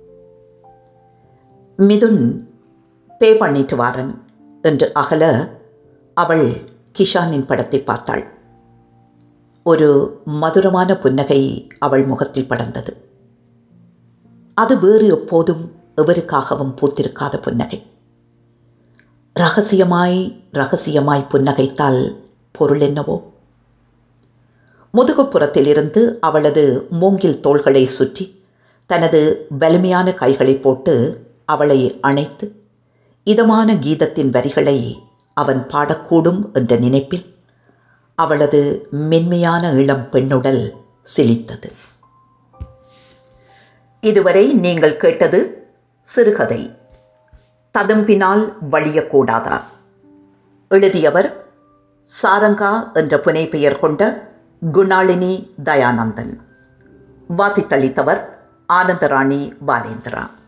மிதுன் பே பண்ணிட்டு வாரன் என்று அகல அவள் கிஷானின் படத்தை பார்த்தாள் ஒரு மதுரமான புன்னகை அவள் முகத்தில் படர்ந்தது அது வேறு எப்போதும் எவருக்காகவும் பூத்திருக்காத புன்னகை ரகசியமாய் ரகசியமாய் புன்னகைத்தால் பொருள் என்னவோ முதுகுப்புறத்திலிருந்து அவளது மூங்கில் தோள்களை சுற்றி தனது வலிமையான கைகளை போட்டு அவளை அணைத்து இதமான கீதத்தின் வரிகளை அவன் பாடக்கூடும் என்ற நினைப்பில் அவளது மென்மையான இளம் பெண்ணுடல் சிலித்தது இதுவரை நீங்கள் கேட்டது சிறுகதை ததும்பினால் வழியக்கூடாதா எழுதியவர் சாரங்கா என்ற புனைப்பெயர் கொண்ட குணாளினி தயானந்தன் வாசித்தளித்தவர் ஆனந்தராணி பாலேந்திரா